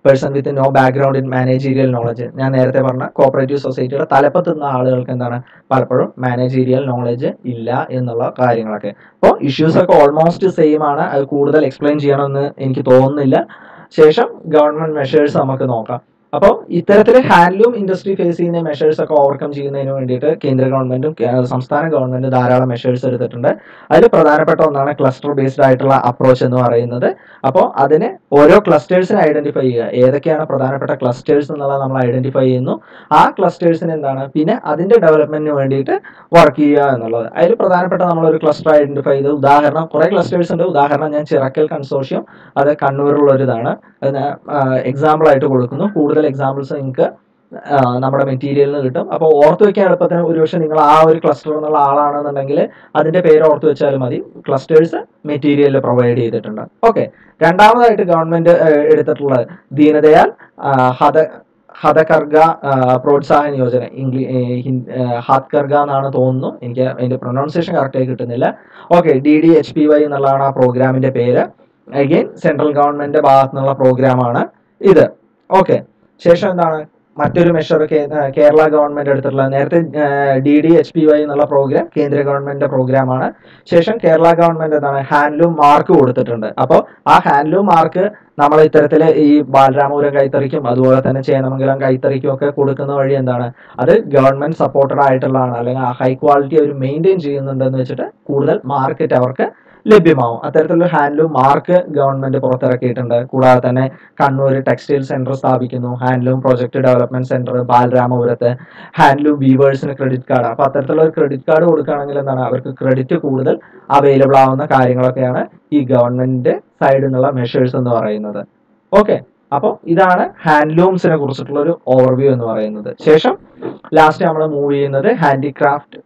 person with no background in managerial knowledge ഞാൻ നേരത്തെ പറഞ്ഞ കോപ്പറേറ്റീവ് സൊസൈറ്റിയുടെ തലപ്പത്തുന്ന ആളുകൾക്ക് എന്താണ് പലപ്പോഴും മാനേജീരിയൽ നോളജ് ഇല്ല എന്നുള്ള കാര്യങ്ങളൊക്കെ അപ്പോൾ ഇഷ്യൂസ് ഒക്കെ ഓൾമോസ്റ്റ് സെയിം ആണ് അത് കൂടുതൽ എക്സ്പ്ലെയിൻ ചെയ്യണമെന്ന് എനിക്ക് തോന്നുന്നില്ല ശേഷം ഗവൺമെന്റ് മെഷേഴ്സ് നമുക്ക് നോക്കാം അപ്പോൾ ഇത്തരത്തിൽ ഹാൻഡ്ലൂം ഇൻഡസ്ട്രി ഫേസ് ചെയ്യുന്ന മെഷേഴ്സ് ഒക്കെ ഓവർകം ചെയ്യുന്നതിന് വേണ്ടിയിട്ട് കേന്ദ്ര ഗവൺമെന്റും കേ- സംസ്ഥാന ഗവൺമെന്റും ധാരാളം മെഷേഴ്സ് എടുത്തിട്ടുണ്ട് അതിൽ പ്രധാനപ്പെട്ട ഒന്നാണ് ക്ലസ്റ്റർ ബേസ്ഡ് ആയിട്ടുള്ള അപ്രോച്ച് എന്ന് പറയുന്നത് അപ്പോൾ അതിന് ഓരോ ക്ലസ്റ്റേഴ്സിനെ ഐഡന്റിഫൈ ചെയ്യുക ഏതൊക്കെയാണ് പ്രധാനപ്പെട്ട ക്ലസ്റ്റേഴ്സ് എന്നുള്ളത് നമ്മൾ ഐഡന്റിഫൈ ചെയ്യുന്നു ആ ക്ലസ്റ്റേഴ്സിന് എന്താണ് പിന്നെ അതിന്റെ ഡെവലപ്മെന്റിന് വേണ്ടിയിട്ട് വർക്ക് ചെയ്യുക എന്നുള്ളത് അതിൽ പ്രധാനപ്പെട്ട നമ്മളൊരു ക്ലസ്റ്റർ ഐഡന്റിഫൈ ചെയ്ത് ഉദാഹരണം കുറെ ക്ലസ്റ്റേഴ്സ് ഉണ്ട് ഉദാഹരണം ഞാൻ ചിറക്കൽ കൺസോർഷ്യം അത് കണ്ണൂരിലുള്ള ഒരു ഇതാണ് അതിന് എക്സാമ്പിൾ ആയിട്ട് കൊടുക്കുന്നു കൂടുതൽ എക്സാമ്പിൾസ് നിങ്ങൾക്ക് ആ, നമ്മുടെ മെറ്റീരിയലിൽ കിട്ടും അപ്പോൾ ഓർത്ത് വെക്കാൻ എളുപ്പത്തിന് ഒരുപക്ഷെ നിങ്ങൾ ആ ഒരു ക്ലസ്റ്റർ എന്നുള്ള ആളാണെന്നുണ്ടെങ്കിൽ അതിന്റെ പേര് ഓർത്ത് വെച്ചാൽ മതി ക്ലസ്റ്റേഴ്സ് മെറ്റീരിയലിൽ പ്രൊവൈഡ് ചെയ്തിട്ടുണ്ട് ഓക്കെ രണ്ടാമതായിട്ട് ഗവൺമെന്റ് എടുത്തിട്ടുള്ളത് ദീനദയാൽ ആ, ഹത ഹതകർഗ ആ, പ്രോത്സാഹന യോജന ഇംഗ്ലീഷ് ഹത്കർഗ എന്നാണ് തോന്നുന്നു എനിക്ക് അതിന്റെ പ്രൊനൗൺസിയേഷൻ കറക്റ്റായി കിട്ടുന്നില്ല okay D D H P Y എന്നുള്ളതാണ് ആ പ്രോഗ്രാമിന്റെ പേര് അഗെയിൻ സെൻട്രൽ ഗവൺമെന്റിന്റെ ഭാഗത്തു നിന്നുള്ള പ്രോഗ്രാമാണ് ഇത് ഓക്കെ ശേഷം എന്താണ് മറ്റൊരു മെഷർ കേരള ഗവൺമെന്റ് എടുത്തിട്ടുള്ള നേരത്തെ D D H P Y എന്നുള്ള പ്രോഗ്രാം കേന്ദ്ര ഗവൺമെന്റിന്റെ പ്രോഗ്രാമാണ് ശേഷം കേരള ഗവൺമെന്റ് എന്താണ് ഹാൻഡ്ലൂം മാർക്ക് കൊടുത്തിട്ടുണ്ട് അപ്പോൾ ആ ഹാൻഡ്ലൂം മാർക്ക് നമ്മൾ ഇത്തരത്തിൽ ഈ ബാലരാമപുരം കൈത്തറിക്കും അതുപോലെ തന്നെ ചേന്നമംഗലം കൈത്തറിക്കും ഒക്കെ കൊടുക്കുന്ന വഴി എന്താണ് അത് ഗവൺമെന്റ് സപ്പോർട്ടഡ് ആയിട്ടുള്ളതാണ് അല്ലെങ്കിൽ ആ ഹൈ ക്വാളിറ്റി അവർ മെയിൻറ്റെയിൻ ചെയ്യുന്നുണ്ടെന്ന് വെച്ചിട്ട് കൂടുതൽ മാർക്കറ്റ് അവർക്ക് ലഭ്യമാവും അത്തരത്തിലുള്ള ഹാൻഡ്ലൂം മാർക്ക് ഗവൺമെന്റ് പുറത്തിറക്കിയിട്ടുണ്ട് കൂടാതെ തന്നെ കണ്ണൂർ ടെക്സ്റ്റൈൽ സെന്റർ സ്ഥാപിക്കുന്നു ഹാൻഡ്ലൂം പ്രൊജക്ട് ഡെവലപ്മെന്റ് സെന്റർ ബാലരാമപുരത്ത് ഹാൻഡ്ലൂം വീവേഴ്സിന് ക്രെഡിറ്റ് കാർഡ് അപ്പൊ അത്തരത്തിലുള്ള ഒരു ക്രെഡിറ്റ് കാർഡ് കൊടുക്കുകയാണെങ്കിൽ എന്താണ് അവർക്ക് ക്രെഡിറ്റ് കൂടുതൽ അവൈലബിൾ ആവുന്ന കാര്യങ്ങളൊക്കെയാണ് ഈ ഗവൺമെന്റിന്റെ സൈഡിൽ നിന്നുള്ള മെഷേഴ്സ് എന്ന് പറയുന്നത് ഓക്കെ അപ്പോൾ ഇതാണ് ഹാൻഡ്ലൂംസിനെ കുറിച്ചിട്ടുള്ള ഒരു ഓവർവ്യൂ എന്ന് പറയുന്നത് ശേഷം ലാസ്റ്റ് നമ്മൾ മൂവ് ചെയ്യുന്നത് ഹാൻഡിക്രാഫ്റ്റ്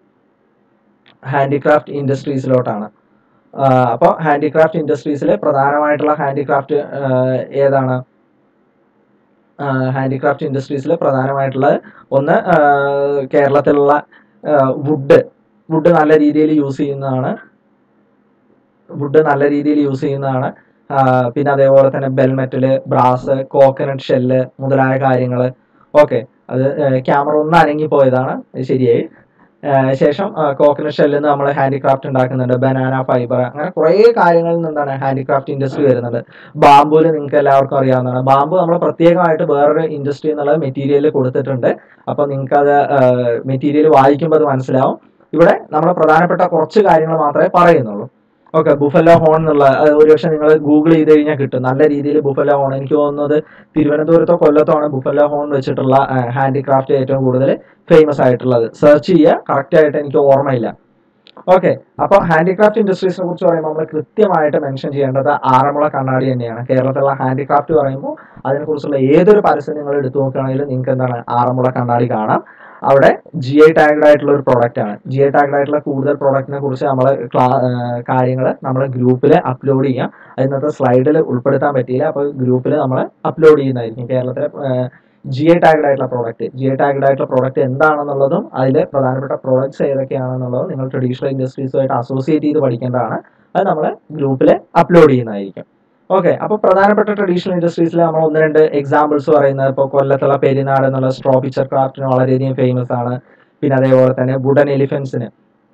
ഹാൻഡിക്രാഫ്റ്റ് ഇൻഡസ്ട്രീസിലോട്ടാണ് അപ്പോൾ ഹാൻഡിക്രാഫ്റ്റ് ഇൻഡസ്ട്രീസിലെ പ്രധാനമായിട്ടുള്ള ഹാൻഡിക്രാഫ്റ്റ് ഏതാണ് ഹാൻഡിക്രാഫ്റ്റ് ഇൻഡസ്ട്രീസിൽ പ്രധാനമായിട്ടുള്ള ഒന്ന് ആ, കേരളത്തിലുള്ള വുഡ് വുഡ് നല്ല രീതിയിൽ യൂസ് ചെയ്യുന്നതാണ് വുഡ് നല്ല രീതിയിൽ യൂസ് ചെയ്യുന്നതാണ് ആ, പിന്നെ അതേപോലെ തന്നെ bell metal brass coconut shell മുതലായ കാര്യങ്ങൾ ഓക്കെ അത് ക്യാമറ ഒന്ന് അനങ്ങിപ്പോയതാണ് അത് ശരിയായി ആ, ശേഷം കോക്കനട്ട് ഷെല്ലിൽ നിന്ന് നമ്മൾ ഹാൻഡിക്രാഫ്റ്റ് ഉണ്ടാക്കുന്നുണ്ട് ബനാന ഫൈബർ അങ്ങനെ കുറേ കാര്യങ്ങളിൽ നിന്നാണ് ഹാൻഡിക്രാഫ്റ്റ് ഇൻഡസ്ട്രി വരുന്നത് ബാമ്പുവിൽ നിങ്ങൾക്ക് എല്ലാവർക്കും അറിയാവുന്നതാണ് ബാമ്പു നമ്മൾ പ്രത്യേകമായിട്ട് വേറൊരു ഇൻഡസ്ട്രി എന്നുള്ള മെറ്റീരിയൽ കൊടുത്തിട്ടുണ്ട് അപ്പോൾ നിങ്ങൾക്ക് അത് മെറ്റീരിയൽ വായിക്കുമ്പോൾ അത് മനസ്സിലാവും ഇവിടെ നമ്മൾ പ്രധാനപ്പെട്ട കുറച്ച് കാര്യങ്ങൾ മാത്രമേ പറയുന്നുള്ളൂ ഓക്കെ ബുഫല്ലോ ഹോൺ എന്നുള്ള അത് ഒരുപക്ഷെ നിങ്ങൾ ഗൂഗിൾ ചെയ്ത് കഴിഞ്ഞാൽ കിട്ടും നല്ല രീതിയിൽ ബുഫല്ലോ ഹോൺ എനിക്ക് തോന്നുന്നത് തിരുവനന്തപുരത്തോ കൊല്ലത്തോ ആണ് ബുഫല്ലോ ഹോൺ വെച്ചിട്ടുള്ള ഹാൻഡിക്രാഫ്റ്റ് ഏറ്റവും കൂടുതൽ ഫേമസ് ആയിട്ടുള്ളത് സെർച്ച് ചെയ്യുക കറക്റ്റ് ആയിട്ട് എനിക്ക് ഓർമ്മയില്ല ഓക്കെ അപ്പോൾ ഹാൻഡിക്രാഫ്റ്റ് ഇൻഡസ്ട്രീസിനെ കുറിച്ച് പറയുമ്പോൾ നമ്മൾ കൃത്യമായിട്ട് മെൻഷൻ ചെയ്യേണ്ടത് ആറന്മുള കണ്ണാടി തന്നെയാണ് കേരളത്തിലുള്ള ഹാൻഡിക്രാഫ്റ്റ് പറയുമ്പോൾ അതിനെക്കുറിച്ചുള്ള ഏതൊരു പരസ്യം നിങ്ങൾ എടുത്തു നോക്കുകയാണെങ്കിലും നിങ്ങൾക്ക് എന്താണ് ആറന്മുള കണ്ണാടി കാണാം അവിടെ ജി ഐ ടാഗ്ഡ് ആയിട്ടുള്ള ഒരു പ്രോഡക്റ്റ് ആണ് ജി ഐ ടാഗ്ഡ് ആയിട്ടുള്ള കൂടുതൽ പ്രോഡക്റ്റിനെ കുറിച്ച് നമ്മൾ കാര്യങ്ങൾ നമ്മൾ ഗ്രൂപ്പിൽ അപ്ലോഡ് ചെയ്യാം അത് ഇന്നത്തെ സ്ലൈഡിൽ ഉൾപ്പെടുത്താൻ പറ്റിയില്ല അപ്പോൾ ഗ്രൂപ്പിൽ നമ്മൾ അപ്ലോഡ് ചെയ്യുന്നതായിരിക്കും കേരളത്തിലെ ജി ഐ ടാഗ്ഡ് ആയിട്ടുള്ള പ്രോഡക്റ്റ് ജി ഐ ടാഗ്ഡ് ആയിട്ടുള്ള പ്രോഡക്റ്റ് എന്താണെന്നുള്ളതും അതിൽ പ്രധാനപ്പെട്ട പ്രോഡക്ട്സ് ഏതൊക്കെയാണെന്നുള്ളതും നിങ്ങൾ ട്രഡീഷണൽ ഇൻഡസ്ട്രീസുമായിട്ട് അസോസിയേറ്റ് ചെയ്ത് പഠിക്കേണ്ടതാണ് അത് നമ്മൾ ഗ്രൂപ്പിൽ അപ്ലോഡ് ചെയ്യുന്നതായിരിക്കും ഓക്കെ അപ്പോൾ പ്രധാനപ്പെട്ട ട്രഡീഷണൽ ഇൻഡസ്ട്രീസിൽ നമ്മൾ ഒന്ന് രണ്ട് എക്സാമ്പിൾസ് പറയുന്നത് ഇപ്പോൾ കൊല്ലത്തുള്ള പെരിനാട് എന്നുള്ള സ്ട്രോ പിക്ചർ ക്രാഫ്റ്റിന് വളരെയധികം ഫേമസ് ആണ് പിന്നെ അതേപോലെ തന്നെ വുഡൻ എലിഫൻസിന്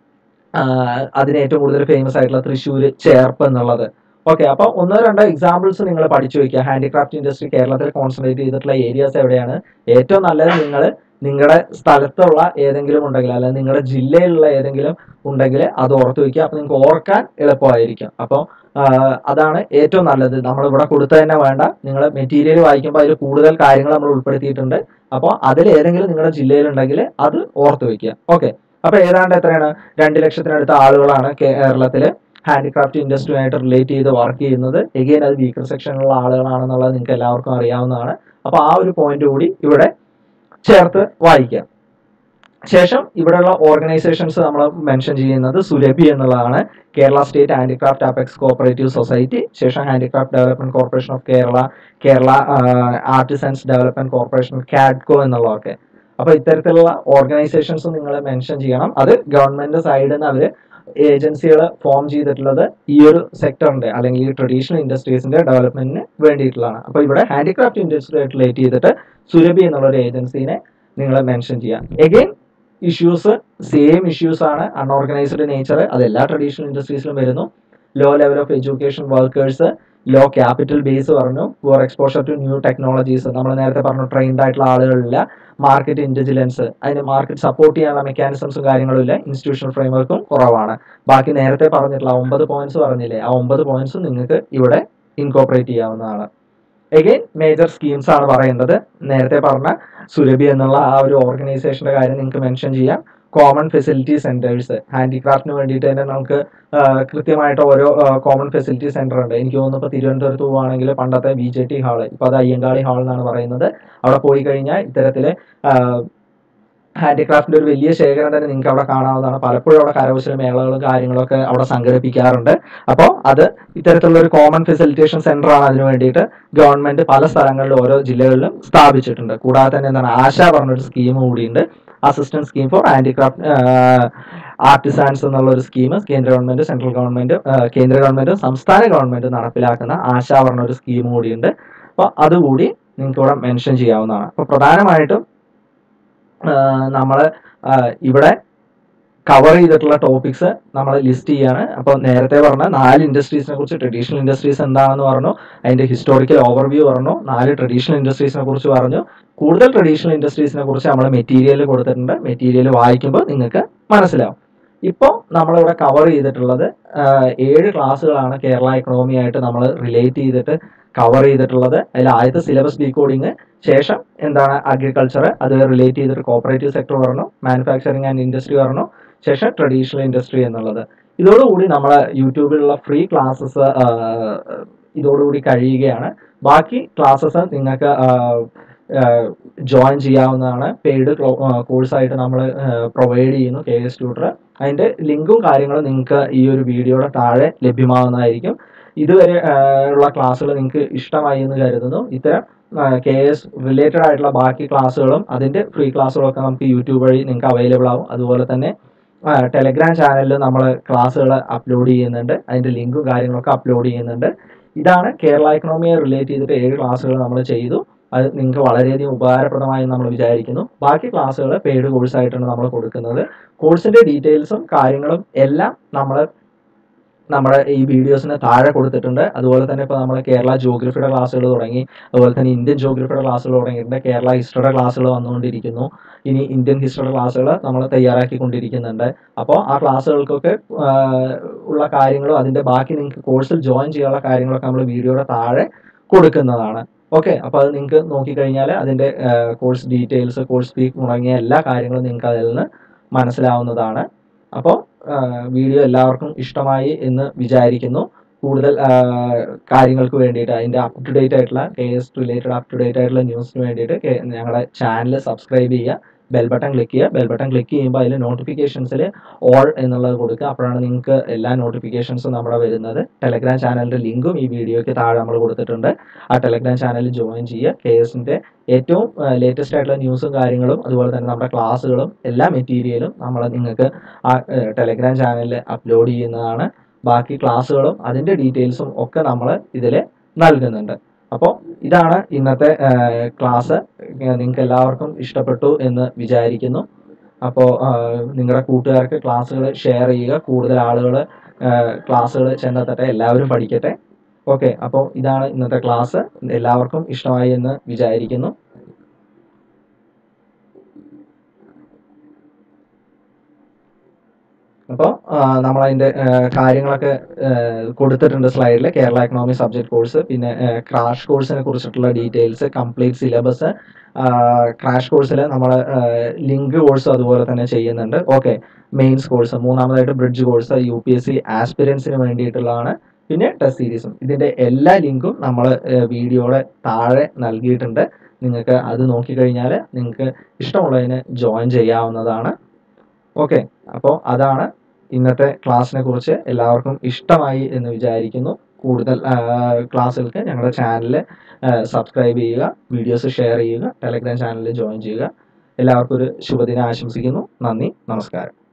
അതിന് ഏറ്റവും കൂടുതൽ ഫേമസ് ആയിട്ടുള്ള തൃശ്ശൂർ ചേർപ്പ് എന്നുള്ളത് ഓക്കെ അപ്പോൾ ഒന്നോ രണ്ടോ എക്സാമ്പിൾസ് നിങ്ങൾ പഠിച്ചു വയ്ക്കുക ഹാൻഡിക്രാഫ്റ്റ് ഇൻഡസ്ട്രി കേരളത്തിൽ കോൺസെൻട്രേറ്റ് ചെയ്തിട്ടുള്ള ഏരിയാസ് എവിടെയാണ് ഏറ്റവും നല്ലത് നിങ്ങൾ നിങ്ങളുടെ സ്ഥലത്തുള്ള ഏതെങ്കിലും ഉണ്ടെങ്കിൽ അല്ലെങ്കിൽ നിങ്ങളുടെ ജില്ലയിലുള്ള ഏതെങ്കിലും ഉണ്ടെങ്കിൽ അത് ഓർത്ത് വയ്ക്കുക അപ്പോൾ നിങ്ങൾക്ക് ഓർക്കാൻ എളുപ്പമായിരിക്കും അപ്പോൾ അതാണ് ഏറ്റവും നല്ലത് നമ്മൾ ഇവിടെ കൊടുത്തത് തന്നെ വേണ്ട നിങ്ങൾ മെറ്റീരിയൽ വായിക്കുമ്പോൾ അതിൽ കൂടുതൽ കാര്യങ്ങൾ നമ്മൾ ഉൾപ്പെടുത്തിയിട്ടുണ്ട് അപ്പോൾ അതിൽ ഏതെങ്കിലും നിങ്ങളുടെ ജില്ലയിലുണ്ടെങ്കിൽ അത് ഓർത്ത് വയ്ക്കുക ഓക്കെ അപ്പോൾ ഏതാണ്ട് എത്രയാണ് രണ്ട് ലക്ഷത്തിനടുത്ത ആളുകളാണ് കേരളത്തിൽ ഹാൻഡിക്രാഫ്റ്റ് ഇൻഡസ്ട്രിയുമായിട്ട് റിലേറ്റ് ചെയ്ത് വർക്ക് ചെയ്യുന്നത് എഗെയിൻ അത് വീക്കർ സെക്ഷനിലുള്ള ആളുകളാണെന്നുള്ളത് നിങ്ങൾക്ക് എല്ലാവർക്കും അറിയാവുന്നതാണ് അപ്പോൾ ആ ഒരു പോയിന്റ് കൂടി ഇവിടെ ചേർത്ത് വായിക്കാം ശേഷം ഇവിടെയുള്ള ഓർഗനൈസേഷൻസ് നമ്മൾ മെൻഷൻ ചെയ്യുന്നത് സുരഭി എന്നുള്ളതാണ് Kerala state handicraft apex cooperative society ശേഷം handicraft development corporation of Kerala Kerala artisans development corporation കാഡ്കോ എന്നുള്ളതൊക്കെ അപ്പോൾ ഇത്തരത്തിലുള്ള ഓർഗനൈസേഷൻസ് നിങ്ങൾ മെൻഷൻ ചെയ്യണം അത് ഗവൺമെന്റ് സൈഡിൽ നിന്ന് അവർ ഏജൻസികൾ ഫോം ചെയ്തിട്ടുള്ളത് ഈ ഒരു സെക്ടറിന്റെ അല്ലെങ്കിൽ ഈ ട്രഡീഷണൽ ഇൻഡസ്ട്രീസിന്റെ ഡെവലപ്മെന്റിന് വേണ്ടിയിട്ടുള്ളതാണ് അപ്പോൾ ഇവിടെ ഹാൻഡിക്രാഫ്റ്റ് ഇൻഡസ്ട്രിയായിട്ട് റിലേറ്റ് ചെയ്തിട്ട് സുരഭി എന്നുള്ള ഒരു ഏജൻസിനെ നിങ്ങൾ മെൻഷൻ ചെയ്യാം എഗെയിൻ ഇഷ്യൂസ് സെയിം ഇഷ്യൂസ് ആണ് അൺഓർഗനൈസ്ഡ് നേച്ചർ അത് എല്ലാ ട്രഡീഷണൽ ഇൻഡസ്ട്രീസിലും വരുന്നു low level of education workers low capital base പറഞ്ഞു poor exposure to new technologies നമ്മൾ നേരത്തെ പറഞ്ഞു ട്രെയിൻഡ് ആയിട്ടുള്ള ആളുകളില്ല മാർക്കറ്റ് ഇന്റലിജൻസ് അതിന് മാർക്കറ്റ് സപ്പോർട്ട് ചെയ്യാനുള്ള മെക്കാനിസംസും കാര്യങ്ങളും ഇല്ല ഇൻസ്റ്റിറ്റ്യൂഷണൽ ഫ്രെയിംവർക്കും കുറവാണ് ബാക്കി നേരത്തെ പറഞ്ഞിട്ടുള്ള ആ ഒമ്പത് പോയിന്റ്സ് പറഞ്ഞില്ലേ ആ ഒമ്പത് പോയിന്റ്സും നിങ്ങൾക്ക് ഇവിടെ ഇൻകോപ്പറേറ്റ് ചെയ്യാവുന്നതാണ് എഗെയിൻ മേജർ സ്കീംസ് ആണ് പറയേണ്ടത് നേരത്തെ പറഞ്ഞ സുരഭി എന്നുള്ള ആ ഒരു ഓർഗനൈസേഷന്റെ കാര്യം നിങ്ങൾക്ക് മെൻഷൻ ചെയ്യാം കോമൺ ഫെസിലിറ്റി സെന്റേഴ്സ് ഹാൻഡിക്രാഫ്റ്റിന് വേണ്ടിയിട്ട് തന്നെ നമുക്ക് ആ, കൃത്യമായിട്ട് ഓരോ കോമൺ ഫെസിലിറ്റി സെന്റർ ഉണ്ട് എനിക്ക് തോന്നുന്നു ഇപ്പോൾ തിരുവനന്തപുരത്ത് പോവുകയാണെങ്കിൽ പണ്ടത്തെ ബി ജെ ടി ഹാള് ഇപ്പോൾ അത് അയ്യങ്കാളി ഹാൾ എന്നാണ് പറയുന്നത് അവിടെ പോയി കഴിഞ്ഞാൽ ഇത്തരത്തില് ഹാൻഡിക്രാഫ്റ്റിന്റെ ഒരു വലിയ ശേഖരം തന്നെ നിങ്ങൾക്ക് അവിടെ കാണാവുന്നതാണ് പലപ്പോഴും അവിടെ കരകൗശല മേളകളും കാര്യങ്ങളൊക്കെ അവിടെ സംഘടിപ്പിക്കാറുണ്ട് അപ്പോൾ അത് ഇത്തരത്തിലുള്ള ഒരു കോമൺ ഫെസിലിറ്റേഷൻ സെന്റർ ആണ് അതിന് വേണ്ടിയിട്ട് ഗവൺമെന്റ് പല സ്ഥലങ്ങളിലും ഓരോ ജില്ലകളിലും സ്ഥാപിച്ചിട്ടുണ്ട് കൂടാതെ തന്നെ എന്താണ് ആശ പറഞ്ഞൊരു സ്കീം കൂടിയുണ്ട് assistant scheme for handicraft artisans എന്നുള്ള ഒരു സ്കീം കേന്ദ്ര ഗവൺമെന്റ് സെൻട്രൽ ഗവൺമെന്റ് കേന്ദ്ര ഗവൺമെന്റും സംസ്ഥാന ഗവൺമെന്റും നടപ്പിലാക്കുന്ന ആശ പറഞ്ഞ ഒരു സ്കീം കൂടിയുണ്ട് അപ്പോൾ അതുകൂടി നിങ്ങൾക്ക് ഇവിടെ മെൻഷൻ ചെയ്യാവുന്നതാണ് അപ്പോൾ പ്രധാനമായിട്ടും നമ്മൾ ഇവിടെ കവർ ചെയ്തിട്ടുള്ള ടോപ്പിക്സ് നമ്മൾ ലിസ്റ്റ് ചെയ്യാണ് അപ്പോൾ നേരത്തെ പറഞ്ഞ നാല് ഇൻഡസ്ട്രീസിനെ കുറിച്ച് ട്രഡീഷണൽ ഇൻഡസ്ട്രീസ് എന്താണെന്ന് പറഞ്ഞു അതിന്റെ ഹിസ്റ്റോറിക്കൽ ഓവർവ്യൂ പറഞ്ഞു നാല് ട്രഡീഷണൽ ഇൻഡസ്ട്രീസിനെ കുറിച്ച് പറഞ്ഞു കൂടുതൽ ട്രഡീഷണൽ ഇൻഡസ്ട്രീസിനെ കുറിച്ച് നമ്മൾ മെറ്റീരിയൽ കൊടുത്തിട്ടുണ്ട് മെറ്റീരിയൽ വായിക്കുമ്പോൾ നിങ്ങൾക്ക് മനസ്സിലാവും ഇപ്പോൾ നമ്മളിവിടെ കവർ ചെയ്തിട്ടുള്ളത് ആഹ്, ഏഴ് ക്ലാസ്സുകളാണ് കേരള എക്കണോമി ആയിട്ട് നമ്മൾ റിലേറ്റ് ചെയ്തിട്ട് കവർ ചെയ്തിട്ടുള്ളത് അതിൽ ആദ്യത്തെ സിലബസ് ഡീകോഡിങ് ശേഷം എന്താണ് അഗ്രികൾച്ചർ അത് റിലേറ്റ് ചെയ്തിട്ട് കോപ്പറേറ്റീവ് സെക്ടർ പറഞ്ഞു മാനുഫാക്ചറിങ് ആൻഡ് ഇൻഡസ്ട്രി പറഞ്ഞു ശേഷം ട്രഡീഷണൽ ഇൻഡസ്ട്രി എന്നുള്ളത് ഇതോടുകൂടി നമ്മളെ യൂട്യൂബിലുള്ള ഫ്രീ ക്ലാസ്സസ് ഇതോടുകൂടി കഴിയുകയാണ് ബാക്കി ക്ലാസ്സസ് നിങ്ങൾക്ക് ജോയിൻ ചെയ്യാവുന്നതാണ് പെയ്ഡ് കോഴ്സായിട്ട് നമ്മൾ പ്രൊവൈഡ് ചെയ്യുന്നു കെ എസ് ട്യൂട്ടർ അതിന്റെ ലിങ്കും കാര്യങ്ങളും നിങ്ങൾക്ക് ഈ ഒരു വീഡിയോയുടെ താഴെ ലഭ്യമാവുന്നതായിരിക്കും ഇതുവരെ ആ, ഉള്ള ക്ലാസ്സുകൾ നിങ്ങൾക്ക് ഇഷ്ടമായി എന്ന് കരുതുന്നു ഇത്തരം കെ എസ് റിലേറ്റഡ് ആയിട്ടുള്ള ബാക്കി ക്ലാസ്സുകളും അതിന്റെ ഫ്രീ ക്ലാസ്സുകളൊക്കെ നമുക്ക് യൂട്യൂബ് വഴി നിങ്ങൾക്ക് അവൈലബിൾ ആവും അതുപോലെ തന്നെ ടെലഗ്രാം ചാനലിൽ നമ്മൾ ക്ലാസ്സുകൾ അപ്ലോഡ് ചെയ്യുന്നുണ്ട് അതിന്റെ ലിങ്കും കാര്യങ്ങളൊക്കെ അപ്ലോഡ് ചെയ്യുന്നുണ്ട് ഇതാണ് കേരള എക്കണോമിയെ റിലേറ്റ് ചെയ്തിട്ട് ഏഴ് ക്ലാസ്സുകൾ നമ്മൾ ചെയ്തു അത് നിങ്ങൾക്ക് വളരെയധികം ഉപകാരപ്രദമായി നമ്മൾ വിചാരിക്കുന്നു ബാക്കി ക്ലാസ്സുകൾ പെയ്ഡ് കോഴ്സായിട്ടാണ് നമ്മൾ കൊടുക്കുന്നത് കോഴ്സിന്റെ ഡീറ്റെയിൽസും കാര്യങ്ങളും എല്ലാം നമ്മൾ നമ്മുടെ ഈ വീഡിയോസിന് താഴെ കൊടുത്തിട്ടുണ്ട് അതുപോലെ തന്നെ ഇപ്പോൾ നമ്മൾ കേരള ജോഗ്രഫിയുടെ ക്ലാസ്സുകൾ തുടങ്ങി അതുപോലെ തന്നെ ഇന്ത്യൻ ജോഗ്രഫിയുടെ ക്ലാസ്സുകൾ തുടങ്ങിയിട്ടുണ്ട് കേരള ഹിസ്റ്ററിയുടെ ക്ലാസ്സുകൾ വന്നുകൊണ്ടിരിക്കുന്നു ഇനി ഇന്ത്യൻ ഹിസ്റ്ററിയുടെ ക്ലാസ്സുകൾ നമ്മൾ തയ്യാറാക്കിക്കൊണ്ടിരിക്കുന്നുണ്ട് അപ്പോൾ ആ ക്ലാസ്സുകൾക്കൊക്കെ ആഹ്, ഉള്ള കാര്യങ്ങളും അതിന്റെ ബാക്കി നിങ്ങൾക്ക് കോഴ്സിൽ ജോയിൻ ചെയ്യാനുള്ള കാര്യങ്ങളൊക്കെ നമ്മൾ വീഡിയോയുടെ താഴെ കൊടുക്കുന്നതാണ് ഓക്കെ അപ്പോൾ അത് നിങ്ങൾക്ക് നോക്കിക്കഴിഞ്ഞാൽ അതിന്റെ കോഴ്സ് ഡീറ്റെയിൽസ് കോഴ്സ് ഫീ തുടങ്ങിയ എല്ലാ കാര്യങ്ങളും നിങ്ങൾക്ക് അതിൽ നിന്ന് മനസ്സിലാവുന്നതാണ് അപ്പോൾ വീഡിയോ എല്ലാവർക്കും ഇഷ്ടമായി എന്ന് വിചാരിക്കുന്നു കൂടുതൽ ആ, കാര്യങ്ങൾക്ക് വേണ്ടിയിട്ട് അതിന്റെ അപ് ടു ഡേറ്റ് ആയിട്ടുള്ള K S related up to date ആയിട്ടുള്ള ന്യൂസിന് വേണ്ടിയിട്ട് കെ- ഞങ്ങളുടെ ചാനൽ സബ്സ്ക്രൈബ് ചെയ്യുക ബെൽ ബട്ടൺ ക്ലിക്ക് ചെയ്യുക ബെൽ ബട്ടൺ ക്ലിക്ക് ചെയ്യുമ്പോൾ അതിൽ നോട്ടിഫിക്കേഷൻസിൽ ഓൾ എന്നുള്ളത് കൊടുക്കുക അപ്പോഴാണ് നിങ്ങൾക്ക് എല്ലാ നോട്ടിഫിക്കേഷൻസും നമ്മുടെ വരുന്നത് ടെലഗ്രാം ചാനലിന്റെ ലിങ്കും ഈ വീഡിയോയ്ക്ക് താഴെ നമ്മൾ കൊടുത്തിട്ടുണ്ട് ആ ടെലഗ്രാം ചാനലിൽ ജോയിൻ ചെയ്യുക കെ എസിന്റെ ഏറ്റവും ലേറ്റസ്റ്റ് ആയിട്ടുള്ള ന്യൂസും കാര്യങ്ങളും അതുപോലെ തന്നെ നമ്മുടെ ക്ലാസ്സുകളും എല്ലാ മെറ്റീരിയലും നമ്മൾ നിങ്ങൾക്ക് ആ ടെലഗ്രാം ചാനലിൽ അപ്ലോഡ് ചെയ്യുന്നതാണ് ബാക്കി ക്ലാസ്സുകളും അതിന്റെ ഡീറ്റെയിൽസും ഒക്കെ നമ്മൾ ഇതിൽ നൽകുന്നുണ്ട് അപ്പോൾ ഇതാണ് ഇന്നത്തെ ക്ലാസ് നിങ്ങൾക്ക് എല്ലാവർക്കും ഇഷ്ടപ്പെട്ടു എന്ന് വിചാരിക്കുന്നു അപ്പോൾ നിങ്ങളുടെ കൂട്ടുകാർക്ക് ക്ലാസ്സുകൾ ഷെയർ ചെയ്യുക കൂടുതൽ ആളുകൾ ക്ലാസ്സുകൾ ചെന്നെത്തട്ടെ എല്ലാവരും പഠിക്കട്ടെ ഓക്കെ അപ്പോൾ ഇതാണ് ഇന്നത്തെ ക്ലാസ് എല്ലാവർക്കും ഇഷ്ടമായി എന്ന് വിചാരിക്കുന്നു അപ്പോൾ നമ്മളതിൻ്റെ കാര്യങ്ങളൊക്കെ ആ, കൊടുത്തിട്ടുണ്ട് സ്ലൈഡിൽ കേരള എക്കണോമിക് സബ്ജക്ട് കോഴ്സ് പിന്നെ ക്രാഷ് കോഴ്സിനെ കുറിച്ചിട്ടുള്ള ഡീറ്റെയിൽസ് കംപ്ലീറ്റ് സിലബസ് ക്രാഷ് കോഴ്സിൽ നമ്മൾ ലിങ്ക് കോഴ്സ് അതുപോലെ തന്നെ ചെയ്യുന്നുണ്ട് ഓക്കെ മെയിൻസ് കോഴ്സ് മൂന്നാമതായിട്ട് bridge course U P S C ആസ്പിരൻസിന് വേണ്ടിയിട്ടുള്ളതാണ് പിന്നെ ടെസ്റ്റ് സീരീസും ഇതിൻ്റെ എല്ലാ ലിങ്കും നമ്മൾ വീഡിയോയുടെ താഴെ നൽകിയിട്ടുണ്ട് നിങ്ങൾക്ക് അത് നോക്കിക്കഴിഞ്ഞാൽ നിങ്ങൾക്ക് ഇഷ്ടമുള്ളതിന് ജോയിൻ ചെയ്യാവുന്നതാണ് ഓക്കെ അപ്പോൾ അതാണ് ഇന്നത്തെ ക്ലാസ്സിനെ കുറിച്ച് എല്ലാവർക്കും ഇഷ്ടമായി എന്ന് വിചാരിക്കുന്നു കൂടുതൽ ക്ലാസ്സുകൾക്ക് ഞങ്ങളുടെ ചാനൽ സബ്സ്ക്രൈബ് ചെയ്യുക വീഡിയോസ് ഷെയർ ചെയ്യുക ടെലഗ്രാം ചാനലിൽ ജോയിൻ ചെയ്യുക എല്ലാവർക്കും ഒരു ശുഭദിനം ആശംസിക്കുന്നു നന്ദി നമസ്കാരം